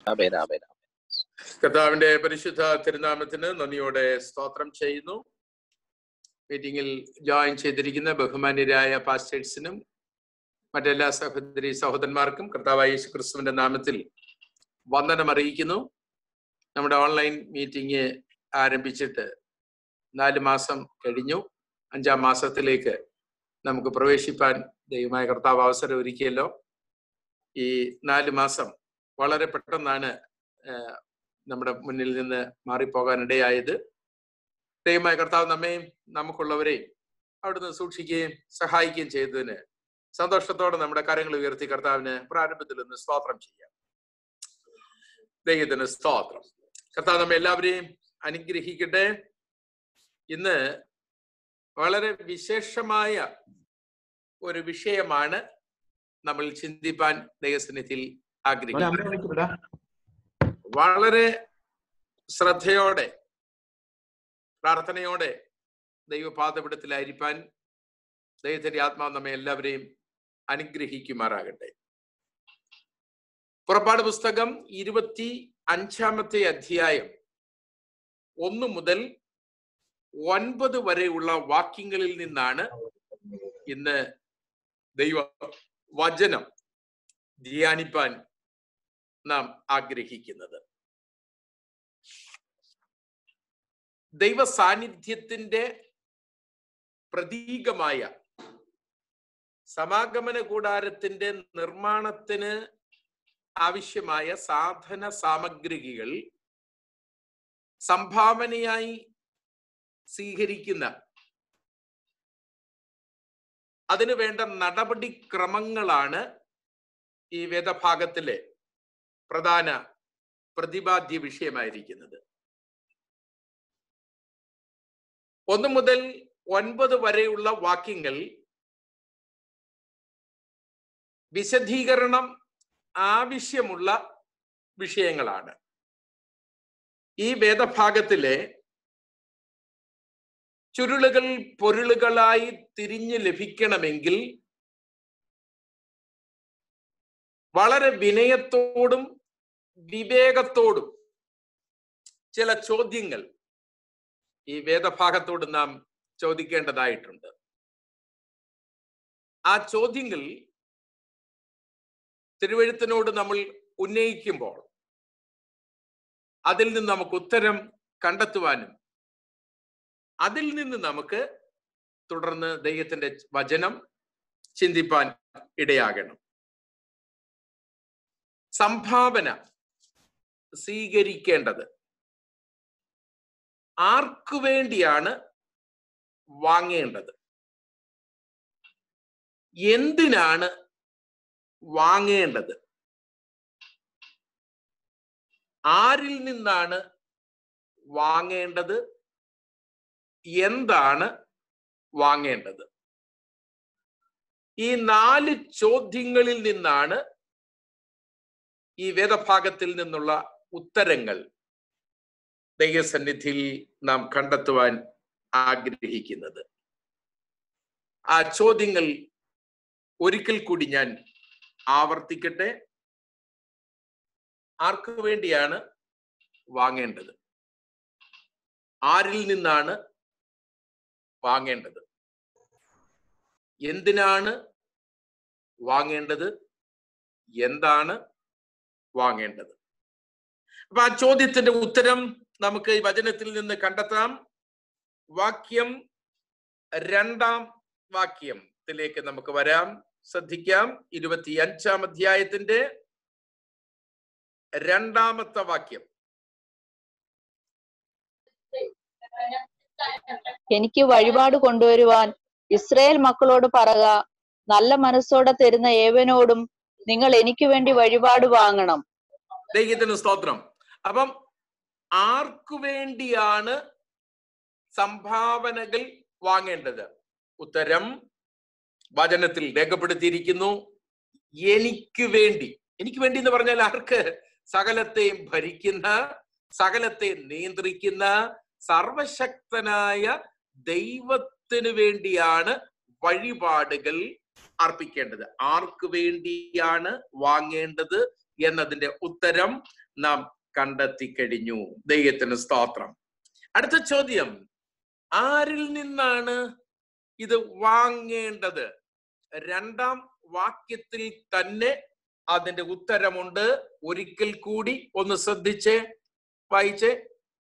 ആമേൻ ആമേൻ കർത്താവിന്റെ പരിശുദ്ധ തിരുനാമത്തിന് നന്ദിയോടെ സ്തോത്രം ചെയ്യുന്നു മീറ്റിംഗിൽ ജോയിൻ ചെയ്തിരിക്കുന്ന ബഹുമാന്യരായ പാസ്റ്റേഴ്സിനും മറ്റെല്ലാ സഹോദരി സഹോദരന്മാർക്കും കർത്താവായ യേശു ക്രിസ്തുവിന്റെ നാമത്തിൽ വന്ദനം അറിയിക്കുന്നു നമ്മുടെ ഓൺലൈൻ മീറ്റിംഗ് ആരംഭിച്ചിട്ട് നാല് മാസം കഴിഞ്ഞു അഞ്ചാം മാസത്തിലേക്ക് നമുക്ക് പ്രവേശിപ്പാൻ ദൈവമായ കർത്താവ് അവസരം ഒരുക്കിയല്ലോ ഈ നാല് മാസം വളരെ പെട്ടെന്നാണ് ആഹ്, നമ്മുടെ മുന്നിൽ നിന്ന് മാറിപ്പോകാനിടയായത് ദൈവമായ കർത്താവ് നമ്മയും നമുക്കുള്ളവരെയും അവിടുന്ന് സൂക്ഷിക്കുകയും സഹായിക്കുകയും ചെയ്തതിന് സന്തോഷത്തോടെ നമ്മുടെ കാര്യങ്ങൾ ഉയർത്തി കർത്താവിന് പ്രാരംഭത്തിൽ നിന്ന് സ്തോത്രം ചെയ്യാം ദൈവത്തിന് സ്തോത്രം കർത്താവ് നമ്മെ എല്ലാവരെയും അനുഗ്രഹിക്കട്ടെ ഇന്ന് വളരെ വിശേഷമായ ഒരു വിഷയമാണ് നമ്മൾ ചിന്തിപ്പാൻ ദൈവസന്നിധിയിൽ ആഗ്രഹിക്കുന്നത് വളരെ ശ്രദ്ധയോടെ പ്രാർത്ഥനയോടെ ദൈവപാദപിടത്തിലായിരിക്കാൻ ദൈവത്തിന്റെ ആത്മാവ് നമ്മെ എല്ലാവരെയും അനുഗ്രഹിക്കുമാറാകട്ടെ പുറപ്പാട് പുസ്തകം ഇരുപത്തി അഞ്ചാമത്തെ അധ്യായം ഒന്ന് മുതൽ ഒൻപത് വരെയുള്ള വാക്യങ്ങളിൽ നിന്നാണ് ഇന്ന് ദൈവ വചനം ധ്യാനിപ്പാൻ നാം ആഗ്രഹിക്കുന്നത് ദൈവ സാന്നിധ്യത്തിന്റെ പ്രതീകമായ സമാഗമന കൂടാരത്തിന്റെ നിർമ്മാണത്തിന് ആവശ്യമായ സാധന സാമഗ്രികൾ സംഭാവനയായി സ്വീകരിക്കുന്ന അതിനു വേണ്ട നടപടിക്രമങ്ങളാണ് ഈ വേദഭാഗത്തിലെ പ്രധാന പ്രതിപാദ്യ വിഷയമായിരിക്കുന്നത് ഒന്ന് മുതൽ ഒൻപത് വരെയുള്ള വാക്യങ്ങൾ വിശദീകരണം ആവശ്യമുള്ള വിഷയങ്ങളാണ് ഈ വേദഭാഗത്തിലെ ചുരുളുകൾ പൊരുളുകളായി തിരിഞ്ഞു ലഭിക്കണമെങ്കിൽ വളരെ വിനയത്തോടും വിവേകത്തോടും ചില ചോദ്യങ്ങൾ ഈ വേദഭാഗത്തോട് നാം ചോദിക്കേണ്ടതായിട്ടുണ്ട് ആ ചോദ്യങ്ങൾ തിരുവഴുത്തിനോട് നമ്മൾ ഉന്നയിക്കുമ്പോൾ അതിൽ നിന്ന് നമുക്ക് ഉത്തരം കണ്ടെത്തുവാനും അതിൽ നിന്ന് നമുക്ക് തുടർന്ന് ദൈവത്തിന്റെ വചനം ചിന്തിപ്പാൻ ഇടയാകണം സംഭാവന സ്വീകരിക്കേണ്ടത് ആർക്കു വേണ്ടിയാണ് വാങ്ങേണ്ടത് എന്തിനാണ് വാങ്ങേണ്ടത് ആരിൽ നിന്നാണ് വാങ്ങേണ്ടത് എന്താണ് വാങ്ങേണ്ടത് ഈ നാല് ചോദ്യങ്ങളിൽ നിന്നാണ് ഈ വേദഭാഗത്തിൽ നിന്നുള്ള ഉത്തരങ്ങൾ ദൈവസന്നിധിയിൽ നാം കണ്ടെത്തുവാൻ ആഗ്രഹിക്കുന്നത് ആ ചോദ്യങ്ങൾ ഒരിക്കൽ കൂടി ഞാൻ ആവർത്തിക്കട്ടെ ആർക്കു വേണ്ടിയാണ് വാങ്ങേണ്ടത് ആരിൽ നിന്നാണ് വാങ്ങേണ്ടത് എന്തിനാണ് വാങ്ങേണ്ടത് എന്താണ് വാങ്ങേണ്ടത് അപ്പൊ ആ ചോദ്യത്തിന്റെ ഉത്തരം നമുക്ക് ഈ വചനത്തിൽ നിന്ന് കണ്ടെത്താം വാക്യം രണ്ടാം വാക്യത്തിലേക്ക് നമുക്ക് വരാം ശ്രദ്ധിക്കാം ഇരുപത്തി അഞ്ചാം അധ്യായത്തിന്റെ രണ്ടാമത്തെ വാക്യം എനിക്ക് വഴിപാട് കൊണ്ടുവരുവാൻ ഇസ്രയേൽ മക്കളോട് പറക നല്ല മനസ്സോടെ തരുന്ന ഏവനോടും നിങ്ങൾ എനിക്ക് വേണ്ടി വഴിപാട് വാങ്ങണം ദൈവത്തിന് സ്തോത്രം അപ്പം ആർക്കു വേണ്ടിയാണ് സംഭാവനകൾ വാങ്ങേണ്ടത് ഉത്തരം വചനത്തിൽ രേഖപ്പെടുത്തിയിരിക്കുന്നു എനിക്ക് വേണ്ടി എനിക്ക് വേണ്ടി എന്ന് പറഞ്ഞാൽ ആർക്ക് സകലത്തെയും ഭരിക്കുന്ന സകലത്തെ നിയന്ത്രിക്കുന്ന സർവശക്തനായ ദൈവത്തിന് വേണ്ടിയാണ് വഴിപാടുകൾ അർപ്പിക്കേണ്ടത് ആർക്ക് വേണ്ടിയാണ് വാങ്ങേണ്ടത് എന്നതിന്റെ ഉത്തരം നാം കണ്ടെത്തി കഴിഞ്ഞു ദൈവത്തിന് സ്തോത്രം അടുത്ത ചോദ്യം ആരിൽ നിന്നാണ് ഇത് വാങ്ങേണ്ടത് രണ്ടാം വാക്യത്തിൽ തന്നെ അതിന്റെ ഉത്തരമുണ്ട് ഒരിക്കൽ കൂടി ഒന്ന് ശ്രദ്ധിച്ച് വായിച്ചേ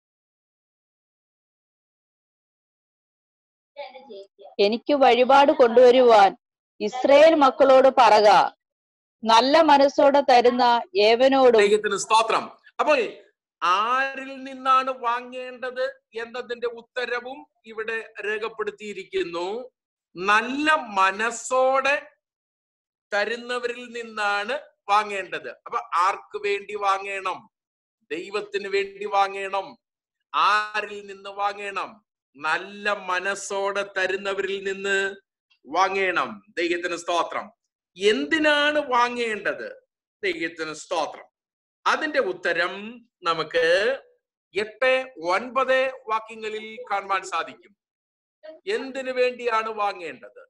എനിക്ക് വഴിപാട് കൊണ്ടുവരുവാൻ ഇസ്രയേൽ മക്കളോട് പറക നല്ല മനസ്സോടെ തരുന്ന ഏവനോടും ദൈവത്തിന് സ്തോത്രം അപ്പോൾ ആരിൽ നിന്നാണ് വാങ്ങേണ്ടത് എന്നതിന്റെ ഉത്തരവും ഇവിടെ രേഖപ്പെടുത്തിയിരിക്കുന്നു നല്ല മനസ്സോടെ തരുന്നവരിൽ നിന്നാണ് വാങ്ങേണ്ടത് അപ്പൊ ആർക്ക് വേണ്ടി വാങ്ങണം ദൈവത്തിന് വേണ്ടി വാങ്ങണം ആരിൽ നിന്ന് വാങ്ങണം നല്ല മനസ്സോടെ തരുന്നവരിൽ നിന്ന് വാങ്ങണം ദൈവത്തിന് സ്തോത്രം എന്തിനാണ് വാങ്ങേണ്ടത് ദൈവത്തിന് സ്തോത്രം അതിന്റെ ഉത്തരം നമുക്ക് എട്ട് ഒൻപത് വാക്യങ്ങളിൽ കാണുവാൻ സാധിക്കും എന്തിനു വേണ്ടിയാണ് വാങ്ങേണ്ടത്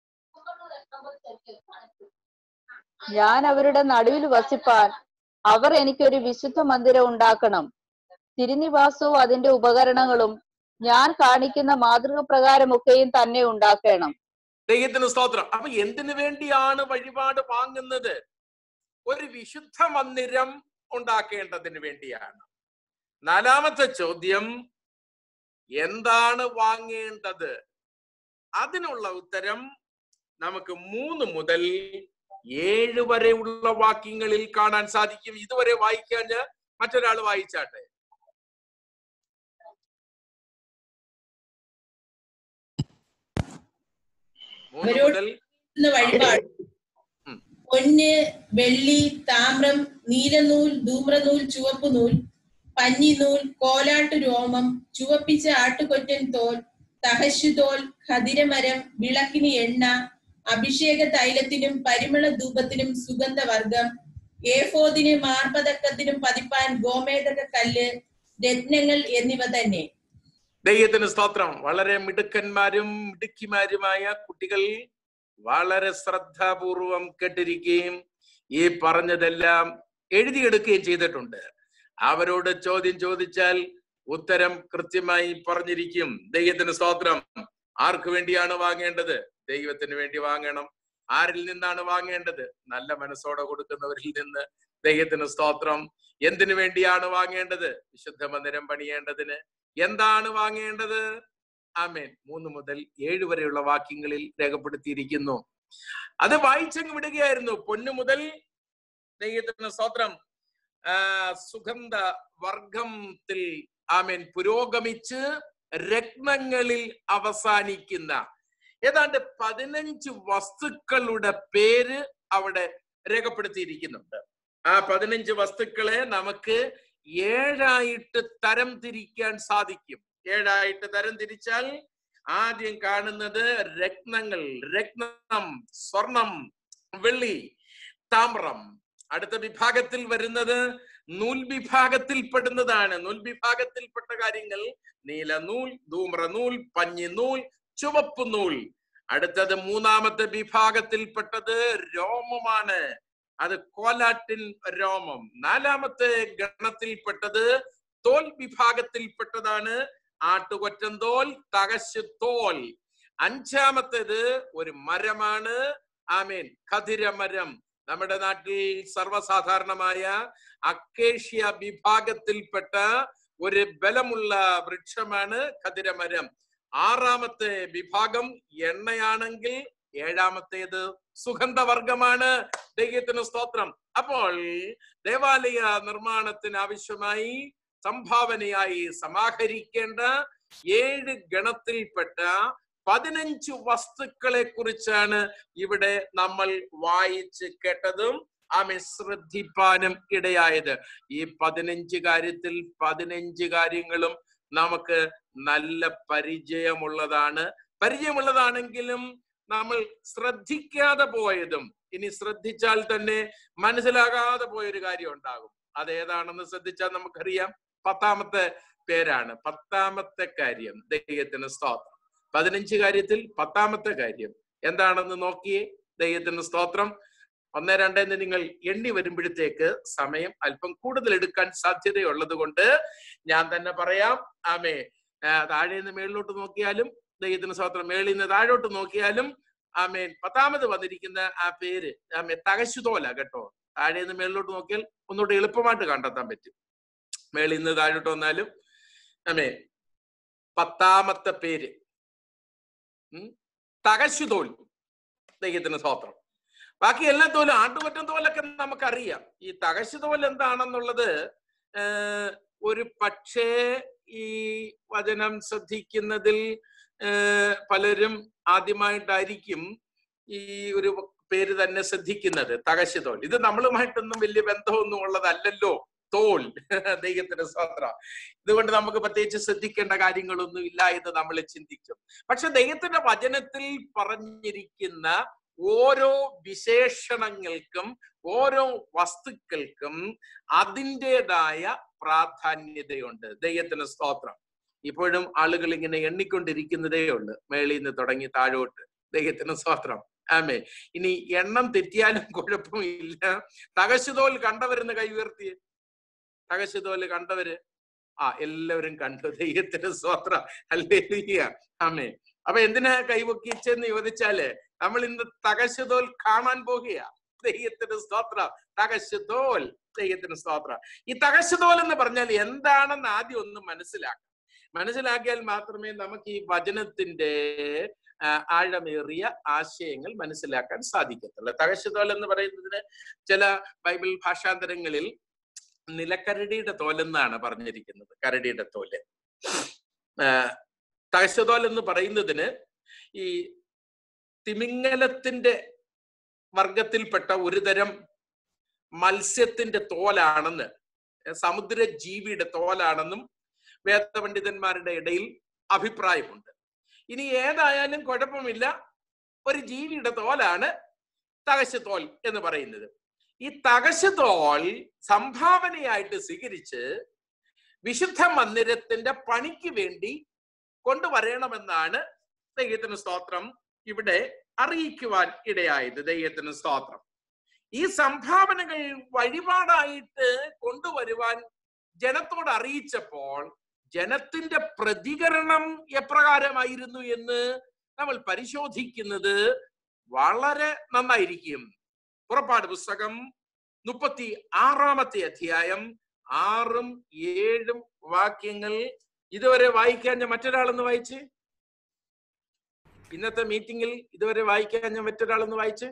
ഞാൻ അവരുടെ നടുവിൽ വസിപ്പാൻ അവർ എനിക്കൊരു വിശുദ്ധ മന്ദിരം ഉണ്ടാക്കണം തിരുനിവാസവും അതിന്റെ ഉപകരണങ്ങളും ഞാൻ കാണിക്കുന്ന മാതൃക പ്രകാരമൊക്കെയും തന്നെ ഉണ്ടാക്കണം ദൈവത്തിന് സ്തോത്രം അപ്പൊ എന്തിനു വേണ്ടിയാണ് വഴിപാട് വാങ്ങുന്നത് ഒരു വിശുദ്ധ മന്ദിരം ഉണ്ടാക്കേണ്ടതിന് വേണ്ടിയാണ് നാലാമത്തെ ചോദ്യം എന്താണ് വാങ്ങേണ്ടത് അതിനുള്ള ഉത്തരം നമുക്ക് മൂന്ന് മുതൽ ഏഴ് വരെയുള്ള വാക്യങ്ങളിൽ കാണാൻ സാധിക്കും ഇതുവരെ വായിക്കാൻ മറ്റൊരാൾ വായിച്ചാട്ടെ മൂന്ന് അവരോട് മുതൽ എന്ന വഴിപാട് ഉം. പൊന്ന് വെള്ളി താമ്രം നീലനൂൽ ധൂമ്രനൂൽ ചുവപ്പ് നൂൽ പഞ്ഞിനൂൽ കോലാട്ടു രോമം ചുവപ്പിച്ച ആട്ടുകൊറ്റൻ തോൽ തഹശുതോൽ ഖതിരമരം വിളക്കിന് എണ്ണ അഭിഷേക തൈലത്തിനും പരിമള ധൂപത്തിനും സുഗന്ധവർഗം ഏഫോദിന് മാർപതക്കത്തിനും പതിപ്പാൻ ഗോമേതക കല്ല് രത്നങ്ങൾ എന്നിവ തന്നെ ദൈവത്തിന് സ്തോത്രം വളരെ മിടുക്കന്മാരും മിടുക്കിമാരുമായ കുട്ടികൾ വളരെ ശ്രദ്ധാപൂർവം കേട്ടിരിക്കുകയും ഈ പറഞ്ഞതെല്ലാം എഴുതിയെടുക്കുകയും ചെയ്തിട്ടുണ്ട് അവരോട് ചോദ്യം ചോദിച്ചാൽ ഉത്തരം കൃത്യമായി പറഞ്ഞിരിക്കും ദൈവത്തിന് സ്തോത്രം ആർക്ക് വേണ്ടിയാണ് വാങ്ങേണ്ടത് ദൈവത്തിന് വേണ്ടി വാങ്ങണം ആരിൽ നിന്നാണ് വാങ്ങേണ്ടത് നല്ല മനസ്സോടെ കൊടുക്കുന്നവരിൽ നിന്ന് ദൈവത്തിന് സ്തോത്രം എന്തിനു വേണ്ടിയാണ് വാങ്ങേണ്ടത് വിശുദ്ധ മന്ദിരം പണിയേണ്ടതിന് എന്താണ് വാങ്ങേണ്ടത് ആമേൻ മൂന്ന് മുതൽ ഏഴ് വരെയുള്ള വാക്യങ്ങളിൽ രേഖപ്പെടുത്തിയിരിക്കുന്നു അത് വായിച്ചങ്ങ് വിടുകയായിരുന്നു പൊന്നു മുതൽ ദൈവത്തിന് സ്തോത്രം ആ, സുഗന്ധ വർഗത്തിൽ ആമേൻ പുരോഗമിച്ച് രത്നങ്ങളിൽ അവസാനിക്കുന്ന ഏതാണ്ട് പതിനഞ്ച് വസ്തുക്കളുടെ പേര് അവിടെ രേഖപ്പെടുത്തിയിരിക്കുന്നുണ്ട് ആ പതിനഞ്ച് വസ്തുക്കളെ നമുക്ക് ഏഴായിട്ട് തരം തിരിക്കാൻ സാധിക്കും ഏഴായിട്ട് തരം തിരിച്ചാൽ ആദ്യം കാണുന്നത് രത്നങ്ങൾ രത്നം സ്വർണം വെള്ളി താമ്രം അടുത്ത വിഭാഗത്തിൽ വരുന്നത് നൂൽ വിഭാഗത്തിൽ പെടുന്നതാണ് നൂൽ വിഭാഗത്തിൽപ്പെട്ട കാര്യങ്ങൾ നീലനൂൽ ധൂമ്രനൂൽ പഞ്ഞിനൂൽ ചുവപ്പ് നൂൽ അടുത്തത് മൂന്നാമത്തെ വിഭാഗത്തിൽപ്പെട്ടത് രോമമാണ് അത് കോലാട്ടിൻ രോമം നാലാമത്തെ ഗണത്തിൽപ്പെട്ടത് തോൽ വിഭാഗത്തിൽപ്പെട്ടതാണ് ആട്ടുകൊറ്റൻ തോൽ തകശ് തോൽ അഞ്ചാമത്തേത് ഒരു മരമാണ് ആമേൻ ഖതിരമരം നമ്മുടെ നാട്ടിൽ സർവ്വസാധാരണമായ അക്കേഷ്യ വിഭാഗത്തിൽപ്പെട്ട ഒരു ബലമുള്ള വൃക്ഷമാണ് ഖതിരമരം ആറാമത്തെ വിഭാഗം എണ്ണയാണെങ്കിൽ ഏഴാമത്തേത് സുഗന്ധവർഗമാണ് ദൈവത്തിന് സ്തോത്രം അപ്പോൾ ദേവാലയ നിർമ്മാണത്തിന് ആവശ്യമായി സംഭാവനയായി സമാഹരിക്കേണ്ട ഏഴ് ഗണത്തിൽപ്പെട്ട പതിനഞ്ച് വസ്തുക്കളെ കുറിച്ചാണ് ഇവിടെ നമ്മൾ വായിച്ച് കേട്ടതും ആമെ ശ്രദ്ധിപ്പാനും ഇടയായത് ഈ പതിനഞ്ച് കാര്യത്തിൽ പതിനഞ്ച് കാര്യങ്ങളും നമുക്ക് നല്ല പരിചയമുള്ളതാണ് പരിചയമുള്ളതാണെങ്കിലും നമ്മൾ ശ്രദ്ധിക്കാതെ പോയതും ഇനി ശ്രദ്ധിച്ചാൽ തന്നെ മനസ്സിലാകാതെ പോയൊരു കാര്യം ഉണ്ടാകും അതേതാണെന്ന് ശ്രദ്ധിച്ചാൽ നമുക്കറിയാം പത്താമത്തെ പേരാണ് പത്താമത്തെ കാര്യം ദൈവത്തിന് സ്തോത്രം പതിനഞ്ച് കാര്യത്തിൽ പത്താമത്തെ കാര്യം എന്താണെന്ന് നോക്കിയേ ദൈവത്തിന് സ്തോത്രം ഒന്ന് രണ്ട് എന്ന് നിങ്ങൾ എണ്ണി വരുമ്പോഴത്തേക്ക് സമയം അല്പം കൂടുതൽ എടുക്കാൻ സാധ്യതയുള്ളത് കൊണ്ട് ഞാൻ തന്നെ പറയാം ആമേ ആ, താഴെ നിന്ന് മേളിലോട്ട് നോക്കിയാലും ദൈവത്തിന് സ്വത്രം മേളിൽ നിന്ന് താഴോട്ട് നോക്കിയാലും ആമേൻ പത്താമത് വന്നിരിക്കുന്ന ആ പേര് ആമേ തകശുതോല കേട്ടോ താഴെ നിന്ന് മേളിലോട്ട് നോക്കിയാൽ ഒന്നുകൂടെ എളുപ്പമായിട്ട് കണ്ടെത്താൻ പറ്റും മേളിൽ നിന്ന് താഴോട്ട് വന്നാലും ആമേ പത്താമത്തെ പേര് ഉം. തകശുതോൽ ദൈവത്തിന് സ്വത്രം ബാക്കി എല്ലാ തോലും ആട്ടുകൊറ്റം തോലൊക്കെ നമുക്കറിയാം ഈ തകശുതോൽ എന്താണെന്നുള്ളത് ഏർ, ഒരു പക്ഷേ ഈ വചനം ശ്രദ്ധിക്കുന്നതിൽ ഏർ, പലരും ആദ്യമായിട്ടായിരിക്കും ഈ ഒരു പേര് തന്നെ ശ്രദ്ധിക്കുന്നത് തകശുതോൽ ഇത് നമ്മളുമായിട്ടൊന്നും വലിയ ബന്ധമൊന്നും ഉള്ളതല്ലല്ലോ തോൽ ദൈവത്തിന്റെ സ്വത്ര ഇതുകൊണ്ട് നമുക്ക് പ്രത്യേകിച്ച് ശ്രദ്ധിക്കേണ്ട കാര്യങ്ങളൊന്നും ഇല്ല എന്ന് നമ്മൾ ചിന്തിക്കും പക്ഷെ ദൈവത്തിന്റെ വചനത്തിൽ പറഞ്ഞിരിക്കുന്ന ഓരോ വിശേഷണങ്ങൾക്കും ഓരോ വസ്തുക്കൾക്കും അതിൻ്റെതായ പ്രാധാന്യതയുണ്ട് ദൈവത്തിന് സ്തോത്രം ഇപ്പോഴും ആളുകൾ ഇങ്ങനെ എണ്ണിക്കൊണ്ടിരിക്കുന്നതേ ഉള്ളു മേളിൽ നിന്ന് തുടങ്ങി താഴോട്ട് ദൈവത്തിന് സ്തോത്രം ആമേ ഇനി എണ്ണം തെറ്റിയാലും കുഴപ്പമില്ല തകശുതോൽ കണ്ടവരെന്ന് കൈ ഉയർത്തിയേ തകശുതോല് കണ്ടവര് ആ എല്ലാവരും കണ്ടു ദൈവത്തിന് സ്തോത്രം അല്ലേ ആമേ അപ്പൊ എന്തിനാ കൈവക്കിച്ചെന്ന് ചോദിച്ചാല് നമ്മൾ ഇന്ന് തകശുതോൽ കാണാൻ പോകുക ദൈവത്തിന് സ്തോത്രം തകശുതോൽ ദൈവത്തിന് സ്തോത്രം ഈ തകശുതോൽ എന്ന് പറഞ്ഞാൽ എന്താണെന്ന് ആദ്യം ഒന്ന് മനസ്സിലാക്കാം മനസ്സിലാക്കിയാൽ മാത്രമേ നമുക്ക് ഈ വചനത്തിന്റെ ആ, ആഴമേറിയ ആശയങ്ങൾ മനസ്സിലാക്കാൻ സാധിക്കത്തുള്ളൂ തകശുതോൽ എന്ന് പറയുന്നതിന് ചില ബൈബിൾ ഭാഷാന്തരങ്ങളിൽ നിലക്കരടിയുടെ തോലെന്നാണ് പറഞ്ഞിരിക്കുന്നത് കരടിയുടെ തോല് ആഹ് തകശതോൽ എന്ന് പറയുന്നതിന് ഈ തിമിംഗലത്തിന്റെ വർഗത്തിൽപ്പെട്ട ഒരു തരം മത്സ്യത്തിന്റെ തോലാണെന്ന് സമുദ്ര ജീവിയുടെ തോലാണെന്നും വേദപണ്ഡിതന്മാരുടെ ഇടയിൽ അഭിപ്രായമുണ്ട് ഇനി ഏതായാലും കുഴപ്പമില്ല ഒരു ജീവിയുടെ തോലാണ് തകശത്തോൽ എന്ന് പറയുന്നത് ഈ തകശത്തോൽ സംഭാവനയായിട്ട് സ്വീകരിച്ച് വിശുദ്ധ മന്ദിരത്തിന്റെ പണിക്ക് വേണ്ടി കൊണ്ടുവരണമെന്നാണ് ദൈവത്തിന് സ്തോത്രം ഇവിടെ അറിയിക്കുവാൻ ഇടയായത് ദൈവത്തിന് സ്തോത്രം ഈ സംഭാവനകൾ വഴിപാടായിട്ട് കൊണ്ടുവരുവാൻ ജനത്തോട് അറിയിച്ചപ്പോൾ ജനത്തിന്റെ പ്രതികരണം എപ്രകാരമായിരുന്നു എന്ന് നമ്മൾ പരിശോധിക്കുന്നത് വളരെ നന്നായിരിക്കും പുറപ്പാട് പുസ്തകം മുപ്പത്തി ആറാമത്തെ അധ്യായം ആറും ഏഴും വാക്യങ്ങൾ ഇതുവരെ വായിക്കാൻ ഞാൻ മറ്റൊരാളൊന്ന് വായിച്ച് ഇന്നത്തെ മീറ്റിംഗിൽ ഇതുവരെ വായിക്കാൻ ഞാൻ മറ്റൊരാളൊന്ന് വായിച്ച്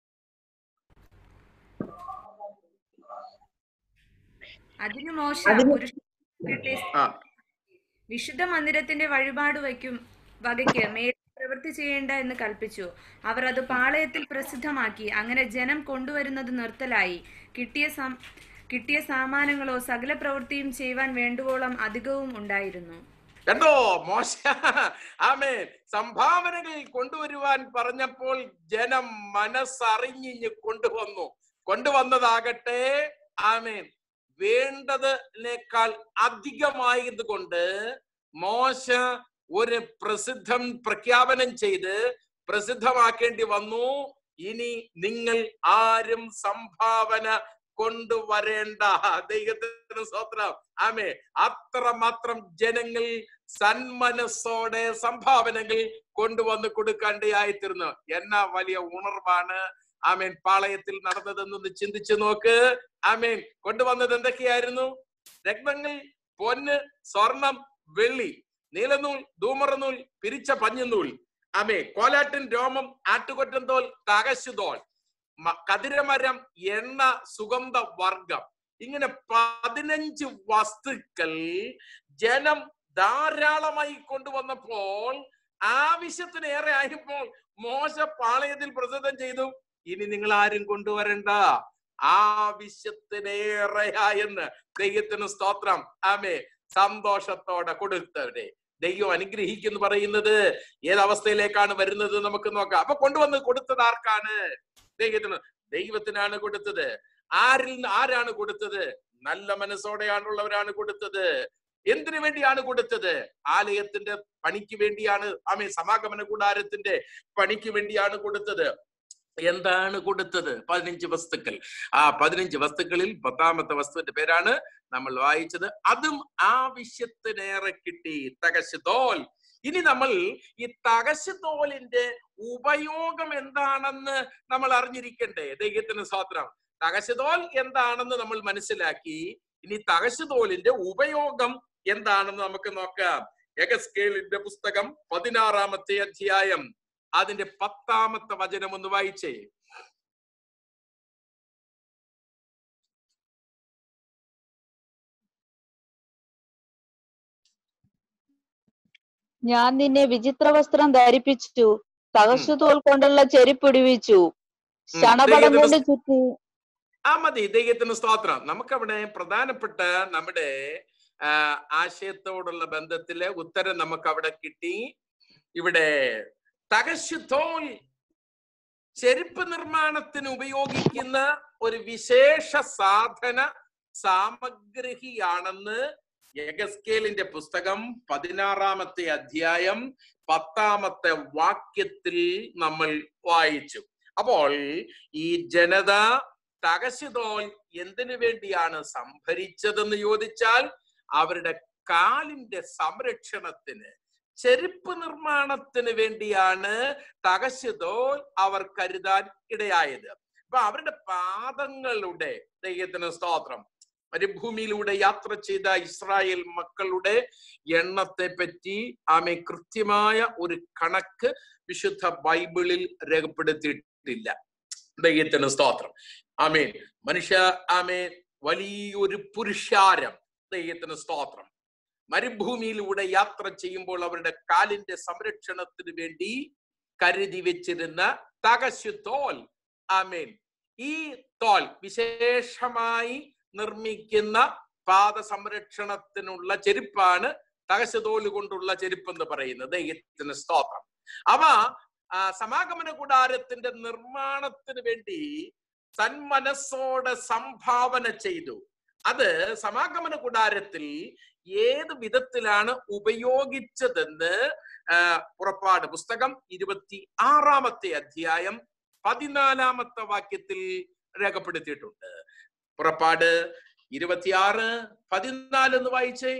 അതിനു മോശ അതിന് പുരുഷന്റെ ആ വിശുദ്ധ മന്ദിരത്തിന്റെ വഴിപാട് വയ്ക്കും വകയ്ക്ക് മേൽ പ്രവൃത്തി ചെയ്യേണ്ട എന്ന് കൽപ്പിച്ചു അവർ അത് പാളയത്തിൽ പ്രസിദ്ധമാക്കി അങ്ങനെ ജനം കൊണ്ടുവരുന്നത് നിർത്തലായി കിട്ടിയ സം കിട്ടിയ സാമാനങ്ങളോ സകല പ്രവൃത്തിയും ചെയ്യുവാൻ വേണ്ടുവോളം അധികവും ഉണ്ടായിരുന്നു കണ്ടോ മോശ ആമേൻ സംഭാവനകൾ കൊണ്ടുവരുവാൻ പറഞ്ഞപ്പോൾ ജനം മനസ്സറിഞ്ഞിഞ്ഞ് കൊണ്ടുവന്നു കൊണ്ടുവന്നതാകട്ടെ ആമേൻ വേണ്ടതിനേക്കാൾ അധികമായത് കൊണ്ട് മോശ ഒരു പ്രസിദ്ധം പ്രഖ്യാപനം ചെയ്ത് പ്രസിദ്ധമാക്കേണ്ടി വന്നു ഇനി നിങ്ങൾ ആരും സംഭാവന കൊണ്ടുവരേണ്ട ദൈവത്തിന് സ്വത്രം ആമേ അത്രമാത്രം ജനങ്ങൾ സന്മനസ്സോടെ സംഭാവനകൾ കൊണ്ടുവന്ന് കൊടുക്കാണ്ടയായിത്തീർന്നു എന്നാ വലിയ ഉണർവാണ് ആമേൻ പാളയത്തിൽ നടന്നതെന്നൊന്ന് ചിന്തിച്ചു നോക്ക് ആമേൻ കൊണ്ടുവന്നത് എന്തൊക്കെയായിരുന്നു രത്നങ്ങൾ പൊന്ന് സ്വർണം വെള്ളി നീലനൂൽ ധൂമറനൂൽ പിരിച്ച പഞ്ഞുനൂൽ ആമേ കോലാട്ടിൻ രോമം ആട്ടുകൊറ്റൻ തോൽ തകശുതോൽ മ- കതിരമരം എണ്ണ സുഗന്ധ വർഗം ഇങ്ങനെ പതിനഞ്ച് വസ്തുക്കൾ ജനം ധാരാളമായി കൊണ്ടുവന്നപ്പോൾ ആവശ്യത്തിന് ഏറെ ആയപ്പോൾ മോശ പാളയത്തിൽ പ്രസിദ്ധം ചെയ്തു ഇനി നിങ്ങൾ ആരും കൊണ്ടുവരണ്ട ആവശ്യത്തിനേറെയായെന്ന് ദൈവത്തിന് സ്തോത്രം ആമേ സന്തോഷത്തോടെ കൊടുത്തവരെ ദൈവം അനുഗ്രഹിക്കുന്നു പറയുന്നത് ഏതവസ്ഥയിലേക്കാണ് വരുന്നത് നമുക്ക് നോക്കാം അപ്പൊ കൊണ്ടുവന്ന് കൊടുത്തത് ആർക്കാണ് ദൈവത്തിന് ദൈവത്തിനാണ് കൊടുത്തത് ആരിൽ നിന്ന് ആരാണ് കൊടുത്തത് നല്ല മനസ്സോടെയാണുള്ളവരാണ് കൊടുത്തത് എന്തിനു വേണ്ടിയാണ് കൊടുത്തത് ആലയത്തിന്റെ പണിക്ക് വേണ്ടിയാണ് ആമേ സമാഗമന കൂടാരത്തിന്റെ പണിക്ക് വേണ്ടിയാണ് കൊടുത്തത് എന്താണ് കൊടുത്തത് പതിനഞ്ച് വസ്തുക്കൾ ആ പതിനഞ്ച് വസ്തുക്കളിൽ പത്താമത്തെ വസ്തുവിന്റെ പേരാണ് നമ്മൾ വായിച്ചത് അതും ആവശ്യത്തിനേറെ കിട്ടി തകശുതോൽ ഇനി നമ്മൾ ഈ തകശുതോലിന്റെ ഉപയോഗം എന്താണെന്ന് നമ്മൾ അറിഞ്ഞിരിക്കണ്ടേ ദൈവത്തിന് സ്വാത്രം തകശുതോൽ എന്താണെന്ന് നമ്മൾ മനസ്സിലാക്കി ഇനി തകശുതോലിന്റെ ഉപയോഗം എന്താണെന്ന് നമുക്ക് നോക്കാം എഗസ്കേലിന്റെ പുസ്തകം പതിനാറാമത്തെ അധ്യായം അതിന്റെ പത്താമത്തെ വചനം ഒന്ന് വായിച്ചേ ഞാൻ നിന്നെ വിചിത്ര വസ്ത്രം ധരിപ്പിച്ചു തകശുതോൽ കൊണ്ടുള്ള ചെരിപ്പിടിവിച്ചു ശണപടം കൊണ്ട് ചുറ്റി ആ മതി ദൈവത്തിന് സ്തോത്രം നമുക്കവിടെ പ്രധാനപ്പെട്ട നമ്മുടെ ആ, ആശയത്തോടുള്ള ബന്ധത്തിലെ ഉത്തരം നമുക്ക് അവിടെ കിട്ടി ഇവിടെ തകശുതോൽ ചെരുപ്പ് നിർമ്മാണത്തിന് ഉപയോഗിക്കുന്ന ഒരു വിശേഷ സാധന സാമഗ്രഹിയാണെന്ന് യഗസ്കേലിന്റെ പുസ്തകം പതിനാറാമത്തെ അധ്യായം പത്താമത്തെ വാക്യത്തിൽ നമ്മൾ വായിച്ചു അപ്പോൾ ഈ ജനത തകശുതോൽ എന്തിനു വേണ്ടിയാണ് സംഭരിച്ചതെന്ന് ചോദിച്ചാൽ അവരുടെ കാലിന്റെ സംരക്ഷണത്തിന് ചെരുപ്പ് നിർമ്മാണത്തിന് വേണ്ടിയാണ് തകശുതോൽ അവർ കരുതാൻ ഇടയായത് അപ്പൊ അവരുടെ പാദങ്ങളുടെ ദൈവത്തിന് സ്തോത്രം മരുഭൂമിയിലൂടെ യാത്ര ചെയ്ത ഇസ്രായേൽ മക്കളുടെ എണ്ണത്തെ പറ്റി ആമെ കൃത്യമായ ഒരു കണക്ക് വിശുദ്ധ ബൈബിളിൽ രേഖപ്പെടുത്തിയിട്ടില്ല ദൈവത്തിന് സ്തോത്രം ആമേൻ മനുഷ്യ ആമേൻ വലിയൊരു പുരുഷാരം ദൈവത്തിന് സ്തോത്രം മരുഭൂമിയിലൂടെ യാത്ര ചെയ്യുമ്പോൾ അവരുടെ കാലിന്റെ സംരക്ഷണത്തിന് വേണ്ടി കരുതി വെച്ചിരുന്ന തകശു തോൽ ആമേൻ ഈ തോൽ വിശേഷമായി നിർമ്മിക്കുന്ന പാദ സംരക്ഷണത്തിനുള്ള ചെരുപ്പാണ് തകശതോല് കൊണ്ടുള്ള ചെരുപ്പ് എന്ന് പറയുന്നത് ദൈവത്തിന് സ്തോത്രം അവ ആ, സമാഗമന കൂടാരത്തിന്റെ നിർമ്മാണത്തിന് വേണ്ടി സന്മനസ്സോടെ സംഭാവന ചെയ്തു അത് സമാഗമന കൂടാരത്തിൽ ഏത് വിധത്തിലാണ് ഉപയോഗിച്ചതെന്ന് ആ, പുറപ്പാട് പുസ്തകം ഇരുപത്തി ആറാമത്തെ അധ്യായം പതിനാലാമത്തെ വാക്യത്തിൽ രേഖപ്പെടുത്തിയിട്ടുണ്ട് പുറപ്പാട് ഇരുപത്തിയാറ് പതിനാല് എന്ന് വായിച്ചേ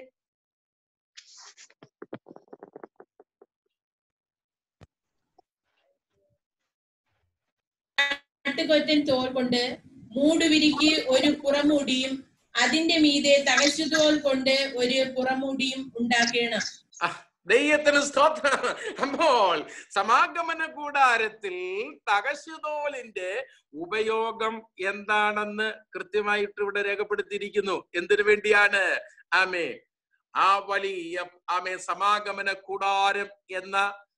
ആട്ടുകൊറ്റൻ തോൽ കൊണ്ട് മൂടുവിരിക്ക് ഒരു പുറമൂടിയും അതിന്റെ മീതെ തകശുതോൽ കൊണ്ട് ഒരു പുറമൂടിയും ഉണ്ടാക്കണം ആ, ദൈവത്തിന് സ്തോത്രം അപ്പോൾ സമാഗമന കൂടാരത്തിൽ തകശുതോലിന്റെ ഉപയോഗം എന്താണെന്ന് കൃത്യമായിട്ട് ഇവിടെ രേഖപ്പെടുത്തിയിരിക്കുന്നു എന്തിനു വേണ്ടിയാണ് ആമേ ആ വലിയ ആമേ സമാഗമന കൂടാരം എന്ന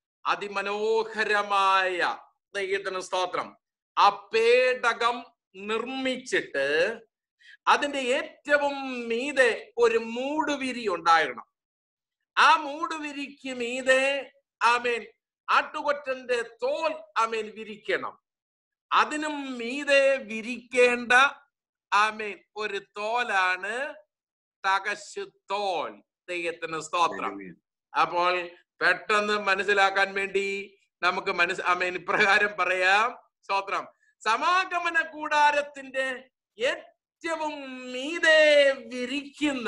അതിമനോഹരമായ ദൈവത്തിന് സ്തോത്രം ആ പേടകം നിർമ്മിച്ചിട്ട് അതിന്റെ ഏറ്റവും മീതെ ഒരു മൂടുവിരി ഉണ്ടായിരുന്നു ആ മൂടുവിരിക്ക് മീതെ ആമേൻ ആട്ടുകൊറ്റന്റെ തോൽ ആമേൻ വിരിക്കണം അതിനും മീതെ വിരിക്കേണ്ട ആമേൻ ഒരു തോലാണ് തകശു തോൽ ദൈവത്തിന് സ്തോത്രം അപ്പോൾ പെട്ടെന്ന് മനസ്സിലാക്കാൻ വേണ്ടി നമുക്ക് മനസ്സ് ആമേൻ ഇപ്രകാരം പറയാം സ്തോത്രം സമാഗമന കൂടാരത്തിന്റെ ഏറ്റവും മീതെ വിരിക്കുന്ന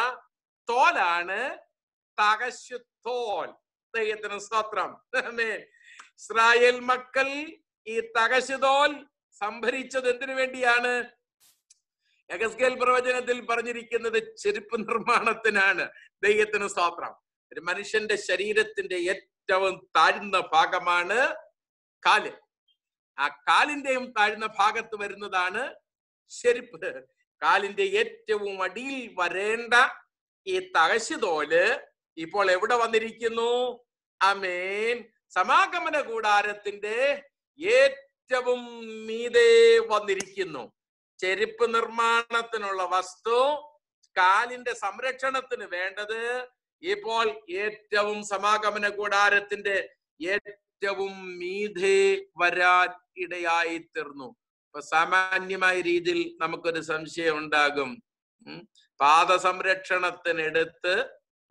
തോലാണ് തകശു തോൽ ദൈവത്തിന് സ്തോത്രം ആമേൻ. ഇസ്രായേൽ മക്കൾ ഈ തകശു തോൽ സംഭരിച്ചത് എന്തിനു വേണ്ടിയാണ് യഗസ്കേൽ പ്രവചനത്തിൽ പറഞ്ഞിരിക്കുന്നത് ചെരുപ്പ് നിർമ്മാണത്തിനാണ് ദൈവത്തിന് സ്തോത്രം ഒരു മനുഷ്യന്റെ ശരീരത്തിന്റെ ഏറ്റവും താഴ്ന്ന ഭാഗമാണ് കാല് ആ കാലിന്റെയും താഴ്ന്ന ഭാഗത്ത് വരുന്നതാണ് ചെരുപ്പ് കാലിന്റെ ഏറ്റവും അടിയിൽ വരേണ്ട ഈ തകശുതോല് ഇപ്പോൾ എവിടെ വന്നിരിക്കുന്നു അമേൻ സമാഗമന കൂടാരത്തിന്റെ ഏറ്റവും മീതെ വന്നിരിക്കുന്നു ചെരുപ്പ് നിർമ്മാണത്തിനുള്ള വസ്തു കാലിന്റെ സംരക്ഷണത്തിന് വേണ്ടത് ഇപ്പോൾ ഏറ്റവും സമാഗമന കൂടാരത്തിന്റെ ഏറ്റവും മീതെ വരാൻ ഇടയായി തീർന്നു ഇപ്പൊ സാമാന്യമായ രീതിയിൽ നമുക്കൊരു സംശയം ഉണ്ടാകും ഉം. പാദ സംരക്ഷണത്തിനെടുത്ത്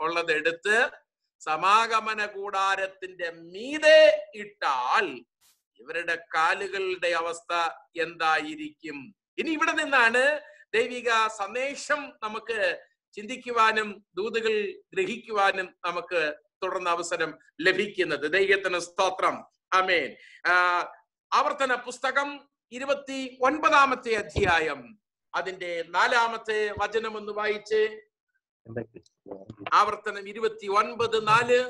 ഉള്ളതെടുത്ത് സമാഗമന കൂടാരത്തിന്റെ മീതെ ഇട്ടാൽ ഇവരുടെ കാലുകളുടെ അവസ്ഥ എന്തായിരിക്കും ഇനി ഇവിടെ നിന്നാണ് ദൈവിക സന്ദേശം നമുക്ക് ചിന്തിക്കുവാനും ദൂതുകൾ ഗ്രഹിക്കുവാനും നമുക്ക് തുടർന്ന് അവസരം ലഭിക്കുന്നത് ദൈവത്തിന് സ്തോത്രം അമേൻ ആ, ആവർത്തന പുസ്തകം ഇരുപത്തി ഒൻപതാമത്തെ അധ്യായം അതിന്റെ നാലാമത്തെ വചനം ഒന്ന് വായിച്ച് ആവർത്തനം ഇരുപത്തി ഒൻപത് നാല്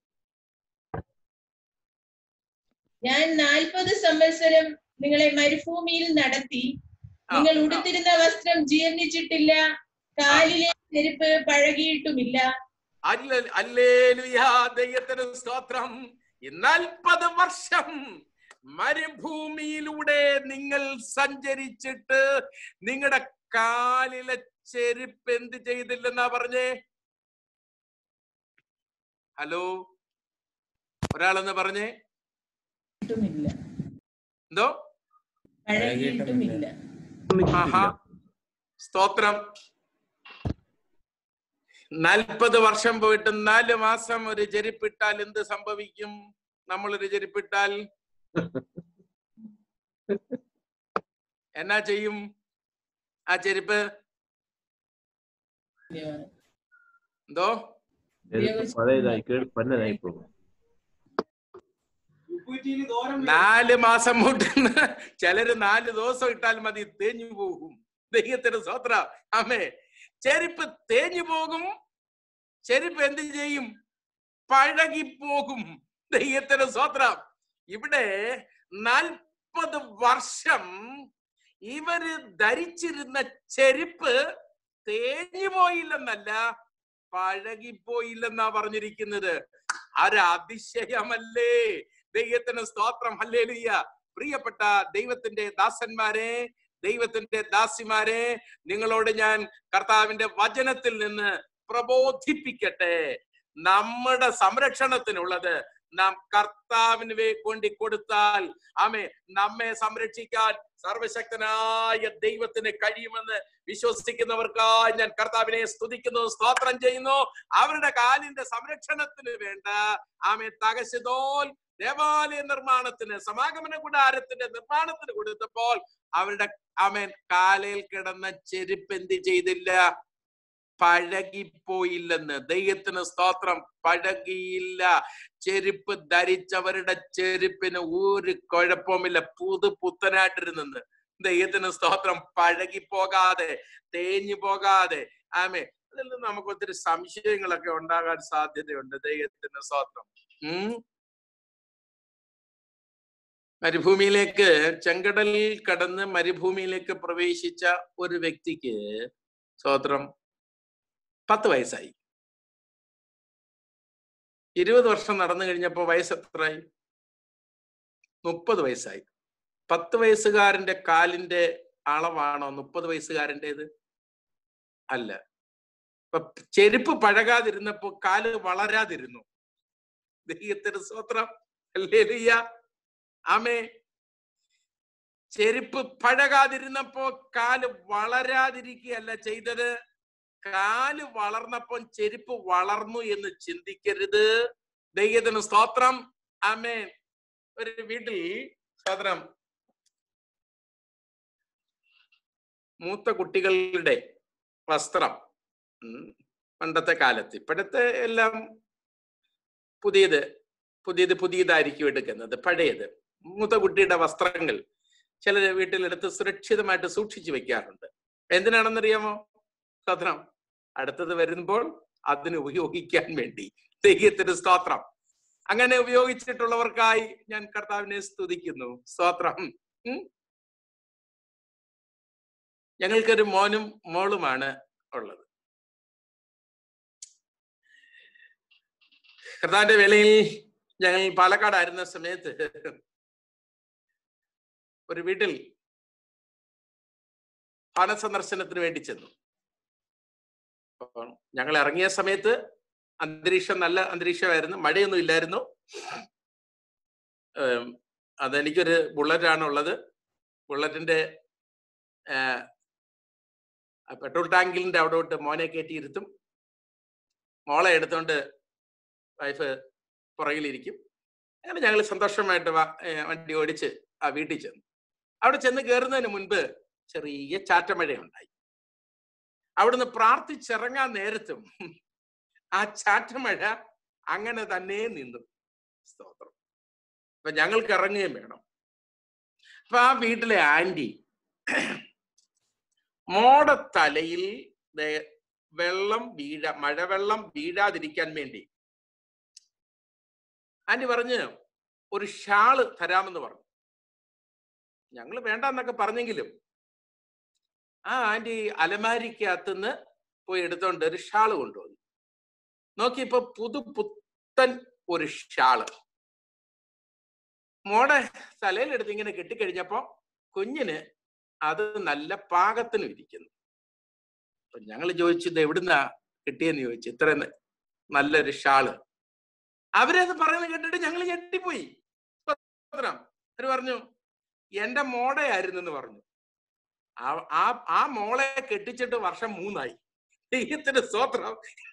ഞാൻ നാൽപ്പത് സംവത്സരം നിങ്ങളെ മരുഭൂമിയിൽ നടത്തി ആ, നിങ്ങൾ ഉടുത്തിരുന്ന വസ്ത്രം ജീർണിച്ചിട്ടില്ല കാലിലെ ചെരുപ്പ് പഴകിയിട്ടുമില്ല അല്ല- അല്ലേലുയാ ദൈവത്തിന് സ്തോത്രം ഈ നാൽപ്പത് വർഷം മരുഭൂമിയിലൂടെ നിങ്ങൾ സഞ്ചരിച്ചിട്ട് നിങ്ങളുടെ കാലിലെ ചെരുപ്പ് എന്ത് ചെയ്തില്ലെന്നാ പറഞ്ഞേ ഹലോ ഒരാളെന്ന് പറഞ്ഞേ ട്ടുമില്ല എന്തോ പഴകിയിട്ടുമില്ല ആഹാ സ്തോത്രം നാൽപ്പത് വർഷം പോയിട്ട് നാല് മാസം ഒരു ചെരുപ്പിട്ടാൽ എന്ത് സംഭവിക്കും നമ്മളൊരു ചെരുപ്പിട്ടാൽ എന്നാ ചെയ്യും ആ ചെരുപ്പ് എന്തോ പഴയതായി കേട് പന്നതായി പോകും നാല് മാസം മുട്ടുന്ന ചിലര് നാല് ദിവസം ഇട്ടാൽ മതി തേഞ്ഞു പോകും ദൈവത്തിന് സ്വത്ര അമ്മേ ചെരുപ്പ് തേഞ്ഞു പോകും ചെരുപ്പ് എന്ത് ചെയ്യും പഴകിപ്പോകും ദൈവത്തിന് സ്വത്രം ഇവിടെ നാൽപ്പത് വർഷം ഇവര് ധരിച്ചിരുന്ന ചെരുപ്പ് തേഞ്ഞു പോയില്ലെന്നല്ല പഴകിപ്പോയില്ലെന്നാ പറഞ്ഞിരിക്കുന്നത് അര അതിശയമല്ലേ ദൈവത്തിന് സ്തോത്രം ഹല്ലേലൂയ പ്രിയപ്പെട്ട ദൈവത്തിന്റെ ദാസന്മാരെ ദൈവത്തിന്റെ ദാസിമാരെ നിങ്ങളോട് ഞാൻ കർത്താവിന്റെ വചനത്തിൽ നിന്ന് പ്രബോധിപ്പിക്കട്ടെ നമ്മുടെ സംരക്ഷണത്തിനുള്ളത് നാം കർത്താവിന് വേ- വേണ്ടി കൊടുത്താൽ ആമേ നമ്മെ സംരക്ഷിക്കാൻ സർവശക്തനായ ദൈവത്തിന് കഴിയുമെന്ന് വിശ്വസിക്കുന്നവർക്കായി ഞാൻ കർത്താവിനെ സ്തുതിക്കുന്നു സ്തോത്രം ചെയ്യുന്നു അവരുടെ കാലിന്റെ സംരക്ഷണത്തിന് വേണ്ട ആമേ തകശതോൽ ദേവാലയ നിർമ്മാണത്തിന് സമാഗമന കൂടാരത്തിന്റെ നിർമ്മാണത്തിന് കൊടുത്തപ്പോൾ അവരുടെ ആമേൻ കാലയിൽ കിടന്ന ചെരുപ്പ് എന്ത് ചെയ്തില്ല പഴകിപ്പോയില്ലെന്ന് ദൈവത്തിന് സ്തോത്രം പഴകിയില്ല ചെരുപ്പ് ധരിച്ചവരുടെ ചെരുപ്പിന് ഒരു കുഴപ്പമില്ല പുതു പുത്തനായിട്ടിരുന്നെന്ന് ദൈവത്തിന് സ്തോത്രം പഴകി പോകാതെ തേഞ്ഞു പോകാതെ ആമേ അതിൽ നിന്ന് നമുക്ക് ഒത്തിരി സംശയങ്ങളൊക്കെ ഉണ്ടാകാൻ സാധ്യതയുണ്ട് ദൈവത്തിന് സ്തോത്രം ഉം മരുഭൂമിയിലേക്ക് ചെങ്കടലിൽ കടന്ന് മരുഭൂമിയിലേക്ക് പ്രവേശിച്ച ഒരു വ്യക്തിക്ക് സ്തോത്രം പത്ത് വയസ്സായി ഇരുപത് വർഷം നടന്നു കഴിഞ്ഞപ്പോ വയസ്സ് എത്രയായി മുപ്പത് വയസ്സായി പത്ത് വയസ്സുകാരന്റെ കാലിന്റെ അളവാണോ മുപ്പത് വയസ്സുകാരൻ്റെത് അല്ല ഇപ്പൊ ചെരുപ്പ് പഴകാതിരുന്നപ്പോ കാല് വളരാതിരുന്നു ദൈവത്തിന് സ്വത്രം അല്ലേ ആമേ ചെരുപ്പ് പഴകാതിരുന്നപ്പോ കാല് വളരാതിരിക്കുകയല്ല ചെയ്തത് കാല് വളർന്നപ്പോൾ ചെരുപ്പ് വളർന്നു എന്ന് ചിന്തിക്കരുത് ദൈവത്തിന് സ്തോത്രം ആമേ ഒരു വീട്ടിൽ സ്തോത്രം മൂത്ത കുട്ടികളുടെ വസ്ത്രം ഉം, പണ്ടത്തെ കാലത്ത് ഇപ്പോഴത്തെ എല്ലാം പുതിയത് പുതിയത് പുതിയതായിരിക്കും എടുക്കുന്നത് പഴയത് മൂത്ത കുട്ടിയുടെ വസ്ത്രങ്ങൾ ചില വീട്ടിലെടുത്ത് സുരക്ഷിതമായിട്ട് സൂക്ഷിച്ചു വെക്കാറുണ്ട് എന്തിനാണെന്നറിയാമോ സ്തോത്രം അടുത്തത് വരുമ്പോൾ അതിന് ഉപയോഗിക്കാൻ വേണ്ടി ദൈവത്തിന് സ്തോത്രം അങ്ങനെ ഉപയോഗിച്ചിട്ടുള്ളവർക്കായി ഞാൻ കർത്താവിനെ സ്തുതിക്കുന്നു സ്തോത്രം ഉം. ഞങ്ങൾക്കൊരു മോനും മോളുമാണ് ഉള്ളത് കർത്താവിന്റെ വേലയിൽ ഞങ്ങൾ പാലക്കാടായിരുന്ന സമയത്ത് ഒരു വീട്ടിൽ ഭവന സന്ദർശനത്തിന് വേണ്ടി ചെന്നു അപ്പോൾ ഞങ്ങൾ ഇറങ്ങിയ സമയത്ത് അന്തരീക്ഷം നല്ല അന്തരീക്ഷമായിരുന്നു മഴയൊന്നും ഇല്ലായിരുന്നു ഏം, അതെനിക്കൊരു ബുള്ളറ്റാണ് ഉള്ളത് ബുള്ളറ്റിന്റെ പെട്രോൾ ടാങ്കിലിന്റെ അവിടോട്ട് മോനെ കയറ്റിയിരുത്തും മോളെ എടുത്തോണ്ട് വൈഫ് പുറകിലിരിക്കും അങ്ങനെ ഞങ്ങൾ സന്തോഷമായിട്ട് വ- ഏ, വണ്ടി ഓടിച്ച് ആ വീട്ടിൽ ചെന്നു അവിടെ ചെന്ന് കയറുന്നതിന് മുൻപ് ചെറിയ ചാറ്റമഴയുണ്ടായി അവിടുന്ന് പ്രാർത്ഥിച്ചിറങ്ങാൻ നേരത്തും ആ ചാറ്റമഴ അങ്ങനെ തന്നെ നിന്നു സ്തോത്രം അപ്പൊ ഞങ്ങൾക്ക് ഇറങ്ങുകയും വേണം അപ്പൊ ആ വീട്ടിലെ ആന്റി മോടത്തലയിൽ ദേ വെള്ളം വീഴ മഴവെള്ളം വീഴാതിരിക്കാൻ വേണ്ടി ആന്റി പറഞ്ഞ് ഒരു ഷാള് തരാമെന്ന് പറഞ്ഞു ഞങ്ങൾ വേണ്ടെന്നൊക്കെ പറഞ്ഞെങ്കിലും ആ ആന്റി അലമാരിക്കകത്തുനിന്ന് പോയി എടുത്തോണ്ട് ഒരു ഷാള് കൊണ്ടുവന്നു നോക്കിയപ്പോ പുതു പുത്തൻ ഒരു ഷാള് മോടെ തലയിലെടുത്ത് ഇങ്ങനെ കെട്ടിക്കഴിഞ്ഞപ്പോ കുഞ്ഞിന് അത് നല്ല പാകത്തിന് ഇരിക്കുന്നു അപ്പൊ ഞങ്ങൾ ചോദിച്ചു ഇത് എവിടുന്നാ കിട്ടിയെന്ന് ചോദിച്ചു ഇത്ര ന- നല്ലൊരു ഷാള് അവരത് പറയുന്നത് കേട്ടിട്ട് ഞങ്ങൾ ഞെട്ടിപ്പോയി സ്തോത്രം. അവര് പറഞ്ഞു എന്റെ മോടെയായിരുന്നു എന്ന് പറഞ്ഞു ആ- ആ ആ മോളെ കെട്ടിച്ചിട്ട് വർഷം മൂന്നായി ദൈവത്തിന്റെ സ്തോത്രം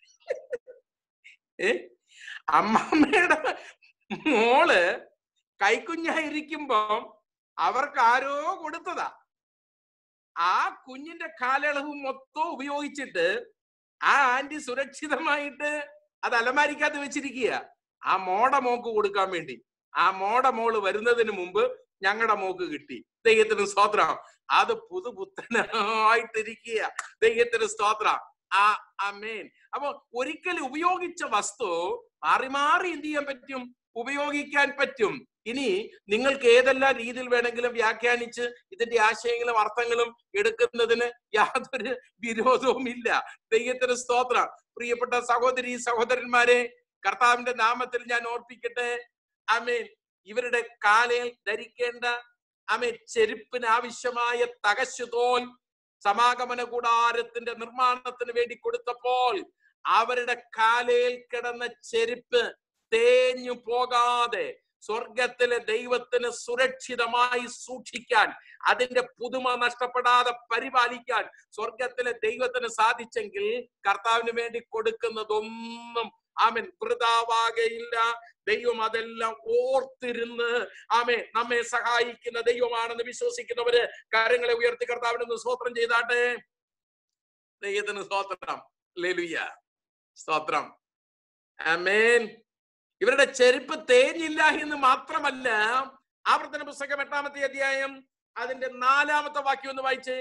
ഏ അമ്മമ്മയുടെ മോള് കൈക്കുഞ്ഞായിരിക്കുമ്പം അവർക്ക് ആരോ കൊടുത്തതാ ആ കുഞ്ഞിന്റെ കാലയളവ് മൊത്തം ഉപയോഗിച്ചിട്ട് ആ ആന്റി സുരക്ഷിതമായിട്ട് അത് അലമാരിക്കകത്ത് വെച്ചിരിക്കുക ആ മോടെ മോക്ക് കൊടുക്കാൻ വേണ്ടി ആ മോടെ മോള് വരുന്നതിന് മുമ്പ് ഞങ്ങളുടെ മോക്ക് കിട്ടി ദൈവത്തിന് സ്തോത്രം അത് പുതുപുത്തനായിട്ടിരിക്കുക ദൈവത്തിന് സ്തോത്രം ആ അമേൻ അപ്പൊ ഒരിക്കൽ ഉപയോഗിച്ച വസ്തു മാറി മാറി എന്ത് ചെയ്യാൻ പറ്റും ഉപയോഗിക്കാൻ പറ്റും ഇനി നിങ്ങൾക്ക് ഏതെല്ലാം രീതിയിൽ വേണമെങ്കിലും വ്യാഖ്യാനിച്ച് ഇതിന്റെ ആശയങ്ങളും അർത്ഥങ്ങളും എടുക്കുന്നതിന് യാതൊരു വിരോധവും ഇല്ല ദൈവത്തിന് സ്തോത്രം പ്രിയപ്പെട്ട സഹോദരി സഹോദരന്മാരെ കർത്താവിന്റെ നാമത്തിൽ ഞാൻ ഓർപ്പിക്കട്ടെ അമേൻ ഇവരുടെ കാലയിൽ ധരിക്കേണ്ട അമേൻ ചെരുപ്പിന് ആവശ്യമായ തകശുതോൽ സമാഗമന കൂടാരത്തിന്റെ നിർമ്മാണത്തിന് വേണ്ടി കൊടുത്തപ്പോൾ അവരുടെ കാലയിൽ കിടന്ന ചെരുപ്പ് തേഞ്ഞു പോകാതെ സ്വർഗത്തിലെ ദൈവത്തിന് സുരക്ഷിതമായി സൂക്ഷിക്കാൻ അതിന്റെ പുതുമ നഷ്ടപ്പെടാതെ പരിപാലിക്കാൻ സ്വർഗത്തിലെ ദൈവത്തിന് സാധിച്ചെങ്കിൽ കർത്താവിന് വേണ്ടി കൊടുക്കുന്നതൊന്നും ആമൻ വൃതാവാകയില്ല ദൈവം അതെല്ലാം ഓർത്തിരുന്ന് ആമേ നമ്മെ സഹായിക്കുന്ന ദൈവമാണെന്ന് വിശ്വസിക്കുന്നവര് കാര്യങ്ങളെ ഉയർത്തി കർത്താവിനൊന്ന് സ്തോത്രം ചെയ്താട്ടെ ദൈവത്തിന് സ്തോത്രം ലെലുയ്യ സ്തോത്രം ആമേൻ ഇവരുടെ ചെരുപ്പ് തേഞ്ഞില്ല എന്ന് മാത്രമല്ല ആവർത്തന പുസ്തകം എട്ടാമത്തെ അധ്യായം അതിന്റെ നാലാമത്തെ വാക്യം ഒന്ന് വായിച്ചേ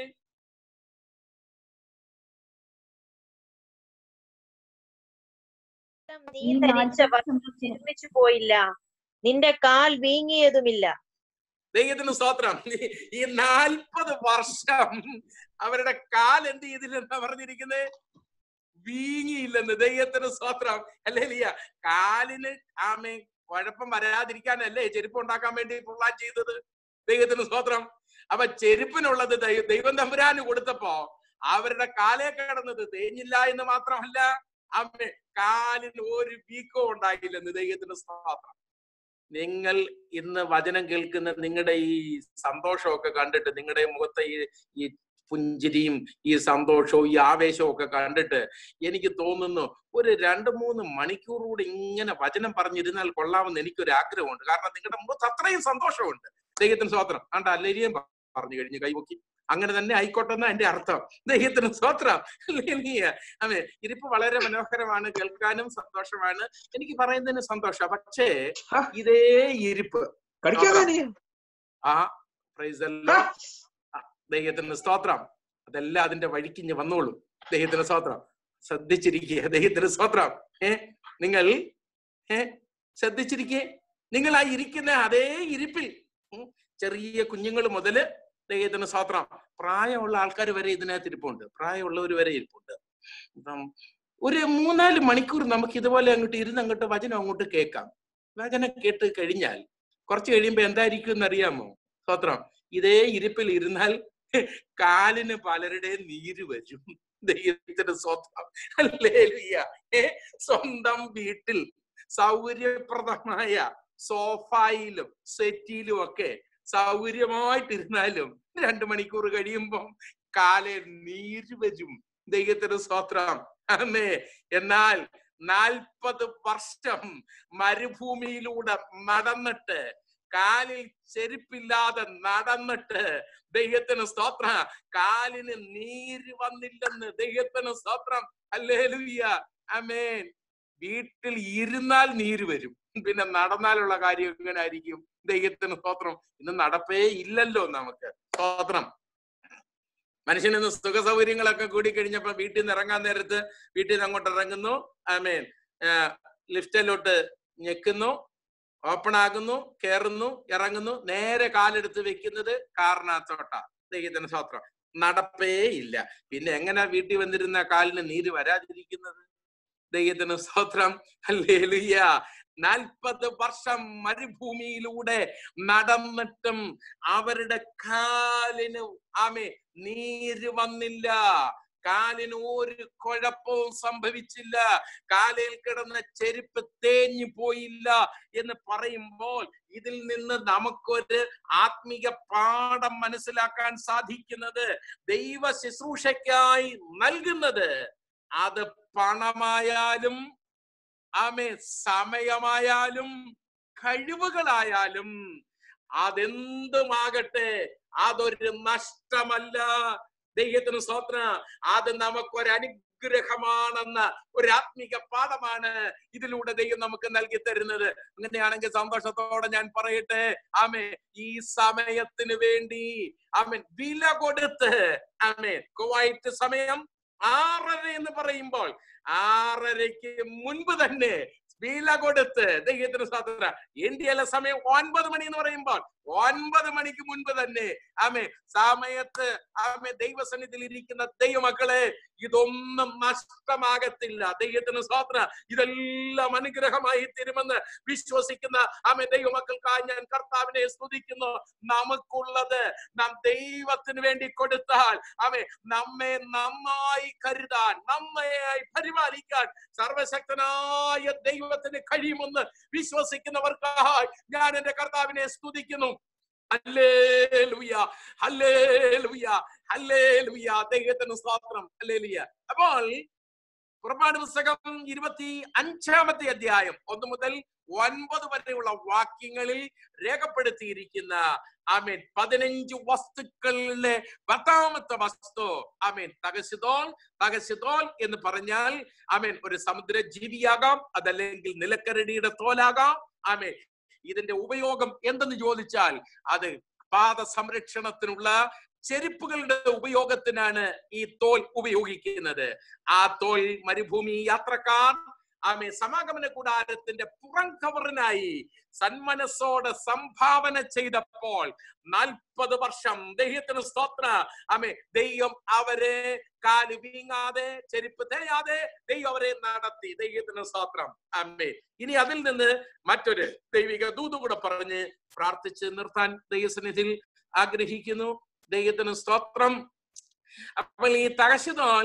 നീ ധരിച്ച വസ്ത്രം ചിന്മിച്ചു പോയില്ല നിന്റെ കാൽ വീങ്ങിയതുമില്ല ദൈവത്തിന് സ്തോത്രം ഈ- ഈ നാൽപ്പത് വർഷം അവരുടെ കാൽ എന്ത് ചെയ്തില്ലെന്നാ പറഞ്ഞിരിക്കുന്നത് വീങ്ങിയില്ലെന്ന് ദൈവത്തിന് സ്തോത്രം അല്ലേ ലിയ കാലിന് ആമേ കുഴപ്പം വരാതിരിക്കാനല്ലേ ചെരുപ്പ് ഉണ്ടാക്കാൻ വേണ്ടി പ്ലാൻ ചെയ്തത് ദൈവത്തിന് സ്തോത്രം അപ്പൊ ചെരുപ്പിനുള്ളത് ദൈ- ദൈവം തമ്പുരാന് കൊടുത്തപ്പോ അവരുടെ കാലേ കിടന്നത് തേഞ്ഞില്ല എന്ന് മാത്രമല്ല അമ്മേ കാലിന് ഒരു വീക്കോ ഉണ്ടായില്ലെന്ന് ദൈവത്തിന് സ്തോത്രം നിങ്ങൾ ഇന്ന് വചനം കേൾക്കുന്ന നിങ്ങളുടെ ഈ സന്തോഷമൊക്കെ കണ്ടിട്ട് നിങ്ങളുടെ മുഖത്തെ ഈ ഈ പുഞ്ചിരിയും ഈ സന്തോഷവും ഈ ആവേശവും ഒക്കെ കണ്ടിട്ട് എനിക്ക് തോന്നുന്നു ഒരു രണ്ട് മൂന്ന് മണിക്കൂർ കൂടി ഇങ്ങനെ വചനം പറഞ്ഞിരുന്നാൽ കൊള്ളാമെന്ന് എനിക്കൊരു ആഗ്രഹമുണ്ട് കാരണം നിങ്ങളുടെ മുഖത്ത് അത്രയും സന്തോഷമുണ്ട് ദൈവത്തിന് സ്തോത്രം ആണ്ട് അല്ലേരിയും പറഞ്ഞു കഴിഞ്ഞു കൈവക്കി അങ്ങനെ തന്നെ ആയിക്കോട്ടെ എന്നാ എന്റെ അർത്ഥം ദൈവത്തിന് സ്തോത്രം ഹല്ലേലൂയ. ആമേ ഇരിപ്പ് വളരെ മനോഹരമാണ് കേൾക്കാനും സന്തോഷമാണ് എനിക്ക് പറയുന്നതിന് സന്തോഷം പക്ഷേ ഇതേ ഇരിപ്പ് കടിക്കാതെ നീ. ആ പ്രൈസ് അല്ലോ ദൈവത്തിന് സ്തോത്രം അതെല്ലാം അതിന്റെ വഴിക്കിഞ്ഞ് വന്നോളും ദൈവത്തിന് സ്തോത്രം ശ്രദ്ധിച്ചിരിക്കുക ദൈവത്തിന് സ്തോത്രം ഏ നിങ്ങൾ ഏ ശ്രദ്ധിച്ചിരിക്കേ നിങ്ങൾ ആ ഇരിക്കുന്ന അതേ ഇരിപ്പിൽ ഉം, ചെറിയ കുഞ്ഞുങ്ങൾ മുതല് ദൈവത്തിന് സ്തോത്രം പ്രായമുള്ള ആൾക്കാർ വരെ ഇതിനകത്ത് ഇരിപ്പുണ്ട് പ്രായമുള്ളവർ വരെ ഇരിപ്പുണ്ട് അപ്പം ഒരു മൂന്നാല് മണിക്കൂർ നമുക്ക് ഇതുപോലെ അങ്ങോട്ട് ഇരുന്ന് അങ്ങോട്ട് വചനം അങ്ങോട്ട് കേൾക്കാം വചനം കേട്ട് കഴിഞ്ഞാൽ കുറച്ച് കഴിയുമ്പോ എന്തായിരിക്കും എന്നറിയാമോ സ്തോത്രം ഇതേ ഇരിപ്പിൽ ഇരുന്നാൽ കാലിന് പലരുടെയും നീര് വരും ദൈവത്തിന്റെ സ്വന്തം ഹല്ലേലൂയ. ഏ സ്വന്തം വീട്ടിൽ സൗകര്യപ്രദമായ സോഫായിലും സെറ്റിയിലും ഒക്കെ സൗകര്യമായിട്ടിരുന്നാലും രണ്ടു മണിക്കൂർ കഴിയുമ്പം കാലെ നീര് വരും ദൈവത്തിന്റെ സ്വത്രം അമ്മേ എന്നാൽ നാൽപ്പത് വർഷം മരുഭൂമിയിലൂടെ നടന്നിട്ട് കാലിൽ ചെരുപ്പില്ലാതെ നടന്നിട്ട് ദൈവത്തിന് സ്തോത്രം കാലിന് നീര് വന്നില്ലെന്ന് ദൈവത്തിന് സ്തോത്രം അല്ലേലുയ്യ അമേൻ വീട്ടിൽ ഇരുന്നാൽ നീര് വരും പിന്നെ നടന്നാലുള്ള കാര്യം എങ്ങനെ ആയിരിക്കും ദൈവത്തിന് സ്തോത്രം ഇന്ന് നടപ്പേ ഇല്ലല്ലോ നമുക്ക് സ്തോത്രം മനുഷ്യന് ഇന്ന് സുഖ സൗകര്യങ്ങളൊക്കെ കൂടി കഴിഞ്ഞപ്പോ വീട്ടിൽ നിന്ന് ഇറങ്ങാൻ നേരത്ത് വീട്ടിൽ നിന്ന് അങ്ങോട്ട് ഇറങ്ങുന്നു ആമേൻ ലിഫ്റ്റിലോട്ട് ഞെക്കുന്നു ഓപ്പൺ ആകുന്നു കയറുന്നു ഇറങ്ങുന്നു നേരെ കാലെടുത്ത് വെക്കുന്നത് കാറിനകത്തോട്ടാ ദൈവത്തിന് സ്തോത്രം നടപ്പേ ഇല്ല പിന്നെ എങ്ങനെ വീട്ടിൽ വന്നിരുന്ന കാലിന് നീര് വരാതിരിക്കുന്നത് ദൈവത്തിന് സ്തോത്രം അല്ലേലുയ്യ നാൽപ്പത് വർഷം മരുഭൂമിയിലൂടെ നടന്നിട്ടും അവരുടെ കാലിന് ആമേ നീര് വന്നില്ല കാലിന് ഒരു കുഴപ്പവും സംഭവിച്ചില്ല കാലിൽ കിടന്ന ചെരുപ്പ് തേഞ്ഞു പോയില്ല എന്ന് പറയുമ്പോൾ ഇതിൽ നിന്ന് നമുക്കൊരു ആത്മീക പാഠം മനസ്സിലാക്കാൻ സാധിക്കുന്നത് ദൈവ ശുശ്രൂഷയ്ക്കായി നൽകുന്നത് അത് പണമായാലും ആമേ സമയമായാലും കഴിവുകളായാലും അതെന്തുമാകട്ടെ അതൊരു നഷ്ടമല്ല ദൈവത്തിന് സ്വപ്ന അത് നമുക്കൊരു അനുഗ്രഹമാണെന്ന ഒരു ആത്മീക പാഠമാണ് ഇതിലൂടെ ദൈവം നമുക്ക് നൽകി തരുന്നത് അങ്ങനെയാണെങ്കിൽ സന്തോഷത്തോടെ ഞാൻ പറയട്ടെ ആമേ ഈ സമയത്തിന് വേണ്ടി ആമേൻ വില കൊടുത്ത് ആമേൻ കുവൈറ്റ് സമയം ആറര എന്ന് പറയുമ്പോൾ ആറരയ്ക്ക് മുൻപ് തന്നെ വില കൊടുത്ത് ദൈവത്തിന് സ്വാതന്ത്ര്യ ഇന്ത്യയിലെ സമയം ഒൻപത് മണി എന്ന് പറയുമ്പോൾ ഒൻപത് മണിക്ക് മുൻപ് തന്നെ ആമേ സമയത്ത് ആമേ ദൈവസന്നിധിയിൽ ഇരിക്കുന്ന ദൈവമക്കളെ ഇതൊന്നും നഷ്ടമാകത്തില്ല ദൈവത്തിന് സ്വാത്ര ഇതെല്ലാം അനുഗ്രഹമായി തരുമെന്ന് വിശ്വസിക്കുന്ന ആമേ ദൈവമക്കൾക്കായി ഞാൻ കർത്താവിനെ സ്തുതിക്കുന്നു നമുക്കുള്ളത് നാം ദൈവത്തിന് വേണ്ടി കൊടുത്താൽ ആമേ നമ്മെ നന്നായി കരുതാൻ നന്നായി പരിപാലിക്കാൻ സർവശക്തനായ ദൈവത്തിന് കഴിയുമെന്ന് വിശ്വസിക്കുന്നവർക്കായി ഞാൻ എന്റെ കർത്താവിനെ സ്തുതിക്കുന്നു ഹല്ലേലൂയ ഹല്ലേലൂയ ഹല്ലേലൂയ ദൈവത്തിന് സ്തോത്രം ഹല്ലേലൂയ അപ്പോൾ പുറപ്പാട് പുസ്തകം ഇരുപത്തി അഞ്ചാമത്തെ അധ്യായം ഒന്ന് മുതൽ ഒൻപത് വരെയുള്ള വാക്യങ്ങളിൽ രേഖപ്പെടുത്തിയിരിക്കുന്ന ആമേൻ പതിനഞ്ച് വസ്തുക്കളിലെ പത്താമത്തെ വസ്തു ആമേൻ തകശിതോൾ തകശിതോൾ എന്ന് പറഞ്ഞാൽ ആമേൻ ഒരു സമുദ്ര ജീവിയാകാം അതല്ലെങ്കിൽ നിലക്കരടിയുടെ തോലാകാം ആമേൻ ഇതിന്റെ ഉപയോഗം എന്തെന്ന് ചോദിച്ചാൽ അത് പാദ സംരക്ഷണത്തിനുള്ള ചെരുപ്പുകളുടെ ഉപയോഗത്തിനാണ് ഈ തോൽ ഉപയോഗിക്കുന്നത് ആ തോൽ മരുഭൂമി യാത്രക്കാർ ആമേ സമാഗമന കൂടാരത്തിന്റെ പുറം കവറിനായി സന്മനസ്സോടെ സംഭാവന ചെയ്തപ്പോൾ നാൽപ്പത് വർഷം ദൈവത്തിന് സ്തോത്ര ആമേ ദൈവം അവരെ കാല് വീങ്ങാതെ ചെരുപ്പ് തേയാതെ ദൈവം അവരെ നടത്തി ദൈവത്തിന് സ്തോത്രം ആമേ ഇനി അതിൽ നിന്ന് മറ്റൊരു ദൈവിക ദൂത് കൂടെ പറഞ്ഞ് പ്രാർത്ഥിച്ച് നിർത്താൻ ദൈവസന്നിധിയിൽ ആഗ്രഹിക്കുന്നു ദൈവത്തിന് സ്തോത്രം അപ്പോൾ ഈ തകശുതോൽ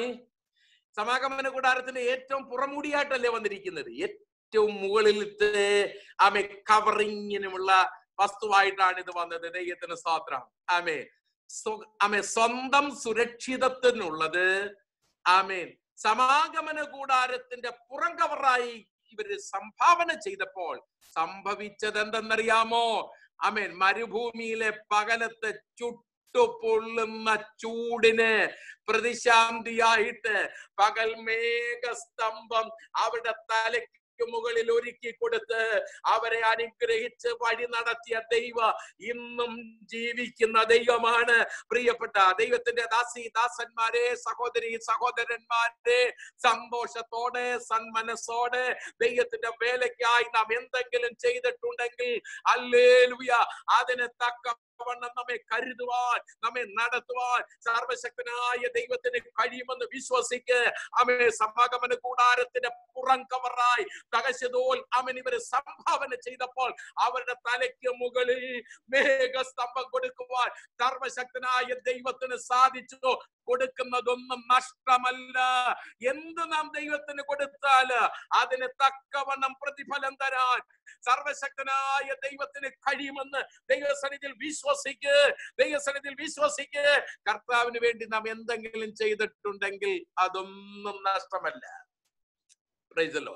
സമാഗമന കൂടാരത്തിന്റെ ഏറ്റവും പുറമൂടിയായിട്ടല്ലേ വന്നിരിക്കുന്നത് ഏറ്റവും മുകളിലത്തെ ആമെ കവറിങ്ങിനുമുള്ള വസ്തുവായിട്ടാണ് ഇത് വന്നത് ദൈവത്തിന് സ്തോത്രം ആമേ സ്വ- ആമേ സ്വന്തം സുരക്ഷിതത്വത്തിനുള്ളത് ആമേൻ സമാഗമന കൂടാരത്തിന്റെ പുറം കവറായി ഇവര് സംഭാവന ചെയ്തപ്പോൾ സംഭവിച്ചത് എന്തെന്നറിയാമോ ആമേൻ മരുഭൂമിയിലെ പകലത്തെ ചുട്ടുപൊള്ളുന്ന ചൂടിന് പ്രതിശാന്തിയായിട്ട് പകൽ മേഘസ്തംഭം അവിടെ തലയ്ക്ക് മുകളിൽ ഒരുക്കി കൊടുത്ത് അവരെ അനുഗ്രഹിച്ച് വഴി നടത്തിയ ദൈവ ഇന്നും ജീവിക്കുന്ന ദൈവമാണ് പ്രിയപ്പെട്ട ദൈവത്തിന്റെ ദാസി ദാസന്മാരെ സഹോദരി സഹോദരന്മാരെ സന്തോഷത്തോടെ സന്മനസ്സോടെ ദൈവത്തിന്റെ വേലയ്ക്കായി നാം എന്തെങ്കിലും ചെയ്തിട്ടുണ്ടെങ്കിൽ അല്ലേലുയ അതിന് തക്കവണ്ണം നമ്മെ കരുതുവാൻ നമ്മെ നടത്തുവാൻ സർവശക്തനായ ദൈവത്തിന് കഴിയുമെന്ന് വിശ്വസിക്ക് അമേ സമാഗമന കൂടാരത്തിന്റെ പുറം കവറായി തകശതോൽ അവൻ ഇവര് സംഭാവന ചെയ്തപ്പോൾ അവരുടെ തലയ്ക്ക് മുകളിൽ മേഘസ്തംഭം കൊടുക്കുവാൻ സർവശക്തനായ ദൈവത്തിന് സാധിച്ചു കൊടുക്കുന്നതൊന്നും നഷ്ടമല്ല എന്ത് നാം ദൈവത്തിന് കൊടുത്താൽ അതിന് തക്കവണ്ണം പ്രതിഫലം തരാൻ സർവശക്തനായ ദൈവത്തിന് കഴിയുമെന്ന് ദൈവസന്നിധിയിൽ വിശ്വസിക്ക് ദൈവസന്നിധിയിൽ വിശ്വസിക്ക് കർത്താവിന് വേണ്ടി നാം എന്തെങ്കിലും ചെയ്തിട്ടുണ്ടെങ്കിൽ അതൊന്നും നഷ്ടമല്ല പ്രൈസ് ലോഡ്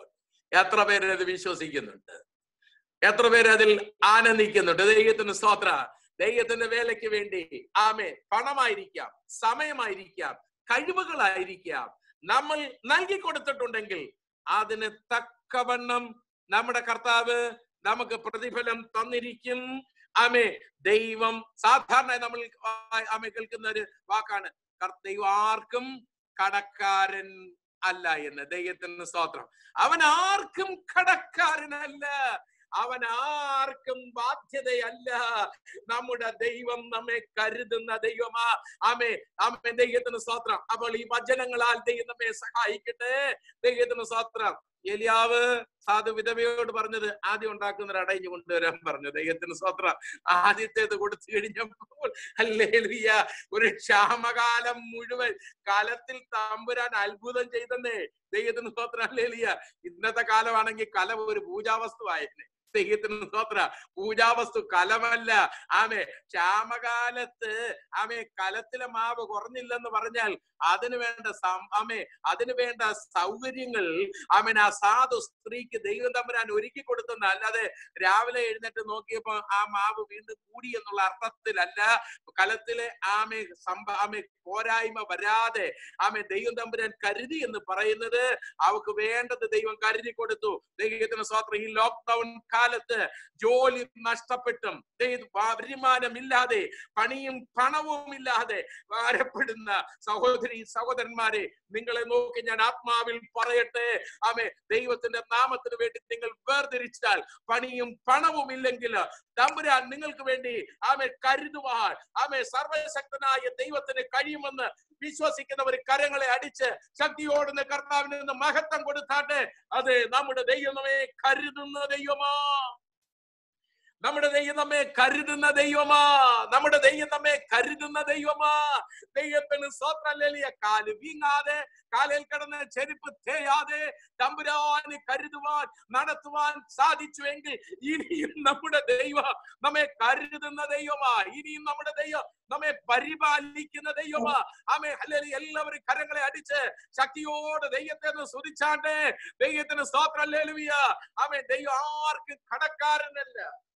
എത്ര പേര് അത് വിശ്വസിക്കുന്നുണ്ട് എത്ര പേര് അതിൽ ആനന്ദിക്കുന്നുണ്ട് ദൈവത്തിന് സ്തോത്ര ദൈവത്തിന്റെ വേലയ്ക്ക് വേണ്ടി ആമേ പണമായിരിക്കാം സമയമായിരിക്കാം കഴിവുകളായിരിക്കാം നമ്മൾ നൽകി കൊടുത്തിട്ടുണ്ടെങ്കിൽ അതിന് തക്കവണ്ണം നമ്മുടെ കർത്താവ് നമുക്ക് പ്രതിഫലം തന്നിരിക്കും ആമേ ദൈവം സാധാരണ നമ്മൾ ആമേ കേൾക്കുന്ന ഒരു വാക്കാണ് കർ- ദൈവം ആർക്കും കടക്കാരൻ അല്ല എന്ന് ദൈവത്തിന് സ്തോത്രം അവൻ ആർക്കും കടക്കാരനല്ല അവൻ ആർക്കും ബാധ്യതയല്ല നമ്മുടെ ദൈവം നമ്മെ കരുതുന്ന ദൈവമാ ആമേ ആമേ ദൈവത്തിന് സ്തോത്രം അപ്പോൾ ഈ വചനങ്ങളാൽ ദൈവം നമ്മെ സഹായിക്കട്ടെ ദൈവത്തിന് സ്തോത്രം എലിയാവ് സാധു വിധവയോട് പറഞ്ഞത് ആദ്യം ഉണ്ടാക്കുന്ന ഒരു അടയിഞ്ഞു കൊണ്ടുവരാൻ പറഞ്ഞു ദൈവത്തിന് സ്വത്രം ആദ്യത്തേത് കൊടുത്തു കഴിഞ്ഞപ്പോൾ അല്ലേലുയ്യ ഒരു ക്ഷാമകാലം മുഴുവൻ കാലത്തിൽ തമ്പുരാൻ അത്ഭുതം ചെയ്തെന്നേ ദൈവത്തിന് സ്വത്രം അല്ലേലിയ ഇന്നത്തെ കാലമാണെങ്കിൽ കലം ഒരു പൂജാവസ്തുവായിരുന്നു ദൈവത്തിന് സ്വത്ര പൂജാവസ്തു കലമല്ല ആമേ ക്ഷാമകാലത്ത് ആമേ കലത്തിലെ മാവ് കുറഞ്ഞില്ലെന്ന് പറഞ്ഞാൽ അതിനു വേണ്ട സം- ആമേ അതിനു വേണ്ട സൗകര്യങ്ങൾ ആമേൻ ആ സാധു സ്ത്രീക്ക് ദൈവം തമ്പുരാൻ ഒരുക്കി കൊടുത്തെന്ന് അല്ലാതെ രാവിലെ എഴുന്നേറ്റ് നോക്കിയപ്പോ ആ മാവ് വീണ്ടും കൂടി എന്നുള്ള അർത്ഥത്തിലല്ല കലത്തിലെ ആമെ സംഭ ആമെ പോരായ്മ വരാതെ ആമെ ദൈവം തമ്പുരാൻ കരുതി എന്ന് പറയുന്നത് അവക്ക് വേണ്ടത് ദൈവം കരുതി കൊടുത്തു ദൈവത്തിന് സ്വാത്രം ഈ ലോക്ക്ഡൌൺ കാലത്ത് ജോലി നഷ്ടപ്പെട്ടും ദൈവ വരുമാനമില്ലാതെ പണിയും പണവും ഇല്ലാതെ ഭാരപ്പെടുന്ന സഹോദരി സഹോദരന്മാരെ നിങ്ങളെ നോക്കി ഞാൻ ആത്മാവിൽ പറയട്ടെ ആമേ ദൈവത്തിന്റെ നാമത്തിന് വേണ്ടി നിങ്ങൾ വേർതിരിച്ചാൽ പണിയും പണവും ഇല്ലെങ്കിൽ തമ്പുരാൻ നിങ്ങൾക്ക് വേണ്ടി ആമെ കരുതുവാൻ ആമെ സർവശക്തനായ ദൈവത്തിന് കഴിയുമെന്ന് വിശ്വസിക്കുന്നവർ കരങ്ങളെ അടിച്ച് ശക്തിയോടുന്ന കർത്താവിന് നിന്ന് മഹത്വം കൊടുത്താട്ടെ അതെ നമ്മുടെ ദൈവമേ കരുതുന്ന ദൈവമാ നമ്മുടെ ദൈവം നമ്മെ കരുതുന്ന ദൈവമാ നമ്മുടെ ദൈവം നമ്മെ കരുതുന്ന ദൈവമാ ദൈവത്തിന് സ്വത്രലിയ കാല് വീങ്ങാതെ കാലിൽ കിടന്ന് ചെരുപ്പ് തേയാതെ തമ്പുരാന് കരുതുവാൻ നടത്തുവാൻ സാധിച്ചുവെങ്കിൽ ഇനിയും നമ്മുടെ ദൈവം നമ്മെ കരുതുന്ന ദൈവമാ ഇനിയും നമ്മുടെ ദൈവം നമ്മെ പരിപാലിക്കുന്ന ദൈവമാ ആമേ അല്ലെങ്കിൽ എല്ലാവരും കരങ്ങളെ അടിച്ച് ശക്തിയോട് ദൈവത്തെ ഒന്ന് സ്തുതിച്ചാണ്ട് ദൈവത്തിന് സ്തോത്രം ലേലുവിയ ആമേ ദൈവം ആർക്കും കടക്കാരനല്ല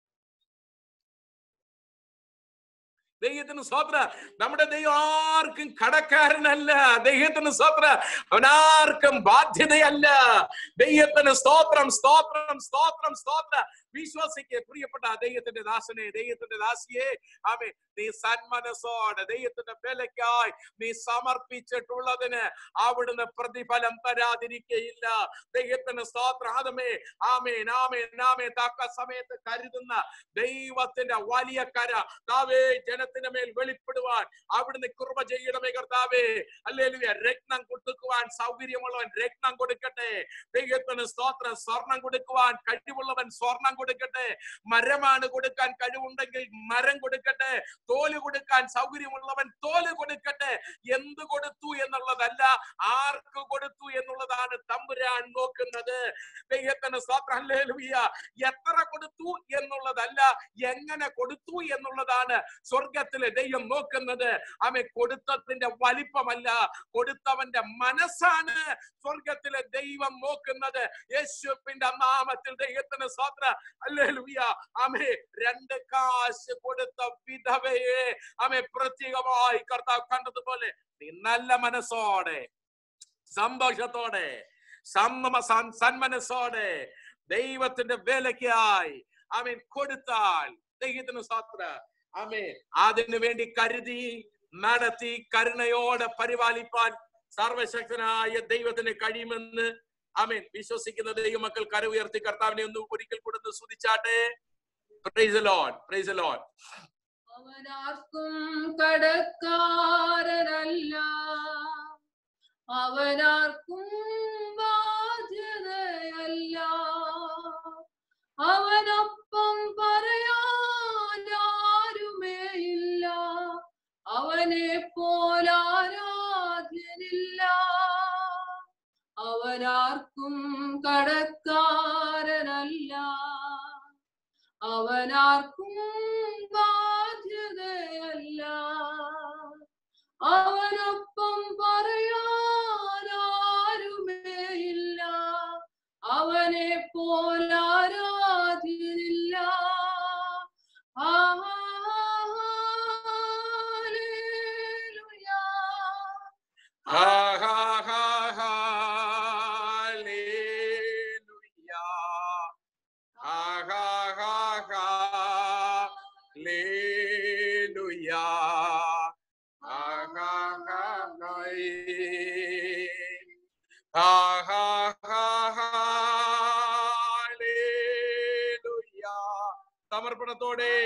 ദൈവത്തിന് സ്വത്ര നമ്മുടെ ദൈവം ആർക്കും കടക്കാരനല്ല ദൈവത്തിന് സ്വത്ര അവനാർക്കും ബാധ്യതയല്ല ദൈവത്തിന് സ്തോത്രം സ്തോത്രം സ്തോത്രം സ്തോത്ര വിശ്വസിക്ക് പ്രിയപ്പെട്ട ദൈവത്തിന്റെ ദാസനെ ദൈവത്തിന്റെ ദാസിയെ ആമേ നീ സന്മനസ്സോടെ ദൈവത്തിന്റെ വിലയ്ക്കായി നീ സമർപ്പിച്ചിട്ടുള്ളതിന് അവിടുന്ന് പ്രതിഫലം തരാതിരിക്കയില്ല ദൈവത്തിന് സ്തോത്രം ആദമേ ആമേൻ ആമേൻ ആമേ തക്ക സമയത്ത് കരുതുന്ന ദൈവത്തിന്റെ വലിയ കര താവേ ജനത്തിന്റെ മേൽ വെളിപ്പെടുവാൻ അവിടുന്ന് കൃപ ചെയ്യണമേ കർത്താവേ അല്ലേലുയ രത്നം കൊടുക്കുവാൻ സൗകര്യമുള്ളവൻ രത്നം കൊടുക്കട്ടെ ദൈവത്തിന് സ്തോത്രം സ്വർണം കൊടുക്കുവാൻ കഴിവുള്ളവൻ സ്വർണം കൊടുക്കട്ടെ മരമാണ് കൊടുക്കാൻ കഴിവുണ്ടെങ്കിൽ മരം കൊടുക്കട്ടെ തോല് കൊടുക്കാൻ സൗകര്യമുള്ളവൻ തോല് കൊടുക്കട്ടെ എന്ത് കൊടുത്തു എന്നുള്ളതല്ല ആർക്ക് കൊടുത്തു എന്നുള്ളതാണ് തമ്പുരാൻ നോക്കുന്നത് ദൈവത്തിന് സ്തോത്രം ഹല്ലേലൂയ എത്ര കൊടുത്തു എന്നുള്ളതല്ല എങ്ങനെ കൊടുത്തു എന്നുള്ളതാണ് സ്വർഗത്തിലെ ദൈവം നോക്കുന്നത് അവൻ കൊടുത്തതിന്റെ വലിപ്പമല്ല കൊടുത്തവന്റെ മനസ്സാണ് സ്വർഗത്തിലെ ദൈവം നോക്കുന്നത് യേശുവിന്റെ നാമത്തിൽ ദൈവത്തിന് സ്വത്ര അല്ലേലൂയ അമേ രണ്ട് കാശ് കൊടുത്ത വിധവയെ അമേ പ്രത്യേകമായി കർത്താവ് കണ്ടതുപോലെ നീ നല്ല മനസ്സോടെ സന്തോഷത്തോടെ സമ്മ സൻ- സന്മനസ്സോടെ ദൈവത്തിന്റെ വേലയ്ക്കായി അവൻ കൊടുത്താൽ ദൈവത്തിന് സ്വാത്ര ആമേ അതിനു വേണ്ടി കരുതി നടത്തി കരുണയോടെ പരിപാലിപ്പാൻ സർവശക്തനായ ദൈവത്തിന് കഴിയുമെന്ന് ആമേൻ വിശ്വസിക്കുന്ന ദൈവമക്കൾ കര ഉയർത്തി കർത്താവിനെ ഒന്ന് ഒരിക്കൽ കൂടെ ഒന്ന് സ്തുതിച്ചാട്ടെ പ്രൈസ് ലോൺ പ്രൈസ് ലോൺ അവനാർക്കും കടക്കാരനല്ല അവനാർക്കും ബാധ്യതയല്ല അവനൊപ്പം പറയാനാരുമേ ഇല്ല അവനെ പോലാരാധ്യനില്ല അവനാർക്കും കടക്കാരനല്ല അവനാർക്കും ബാധ്യതയല്ല അവനൊപ്പം പറയാനാരുമേ ഇല്ല അവനെ അവനെ പോലാരാധ്യനില്ല hallelujah Ha ha ha hallelujah. Ha ha ha hallelujah. Ha ha ha ha ha ha hallelujah. സമർപ്പണത്തോടെ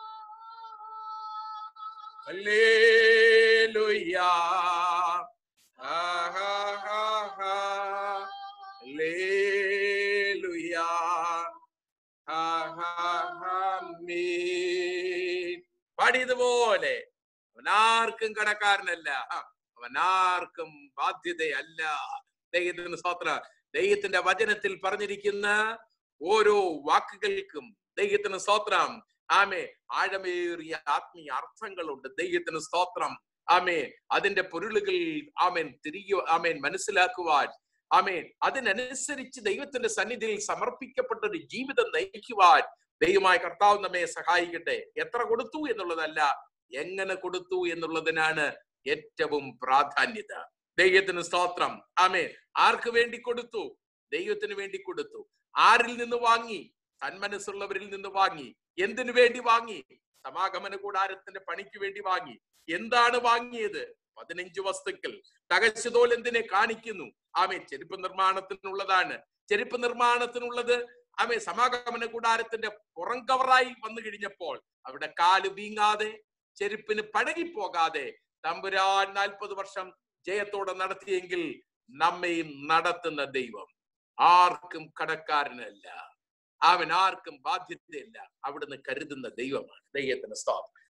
Hallelujah. Ah, ah, ah, ah. Hallelujah. Ah, ah, amen. പാടിയതുപോലെ അവനാർക്കും കടക്കാരനല്ല ആ, അവനാർക്കും ബാധ്യതയല്ല ദൈവത്തിന് സ്വത്ര ദൈവത്തിന്റെ വചനത്തിൽ പറഞ്ഞിരിക്കുന്ന ഓരോ വാക്കുകൾക്കും ദൈവത്തിന് സ്തോത്രം ആമേ ആഴമേറിയ ആത്മീയ അർത്ഥങ്ങളുണ്ട് ദൈവത്തിന് സ്തോത്രം ആമേ അതിന്റെ പൊരുളുകൾ ആമേൻ തിരികെ ആമേൻ മനസ്സിലാക്കുവാൻ ആമേൻ അതിനനുസരിച്ച് ദൈവത്തിന്റെ സന്നിധിയിൽ സമർപ്പിക്കപ്പെട്ട ഒരു ജീവിതം നയിക്കുവാൻ ദൈവമായ കർത്താവ് നമ്മെ സഹായിക്കട്ടെ എത്ര കൊടുത്തു എന്നുള്ളതല്ല എങ്ങനെ കൊടുത്തു എന്നുള്ളതിനാണ് ഏറ്റവും പ്രാധാന്യത ദൈവത്തിന് സ്തോത്രം ആമേ ആർക്ക് വേണ്ടി കൊടുത്തു ദൈവത്തിന് വേണ്ടി കൊടുത്തു ആരിൽ നിന്ന് വാങ്ങി തന്മനസ്സുള്ളവരിൽ നിന്ന് വാങ്ങി എന്തിനു വേണ്ടി വാങ്ങി സമാഗമന കൂടാരത്തിന്റെ പണിക്ക് വേണ്ടി വാങ്ങി എന്താണ് വാങ്ങിയത് പതിനഞ്ച് വസ്തുക്കൾ തകച്ചുതോൽ എന്തിനെ കാണിക്കുന്നു ആമേ ചെരുപ്പ് നിർമ്മാണത്തിനുള്ളതാണ് ചെരുപ്പ് നിർമ്മാണത്തിനുള്ളത് ആമേ സമാഗമന കൂടാരത്തിന്റെ പുറം കവറായി വന്നു കഴിഞ്ഞപ്പോൾ അവിടെ കാല് വീങ്ങാതെ ചെരുപ്പിന് പഴകിപ്പോകാതെ തമ്പുരാൻ നാൽപ്പത് വർഷം ജയത്തോടെ നടത്തിയെങ്കിൽ നമ്മയും നടത്തുന്ന ദൈവം ആർക്കും കടക്കാരനല്ല അവൻ ആർക്കും ബാധ്യതയില്ല അവിടുന്ന് കരുതുന്ന ദൈവമാണ് ദൈവത്തിന് സ്തോത്രം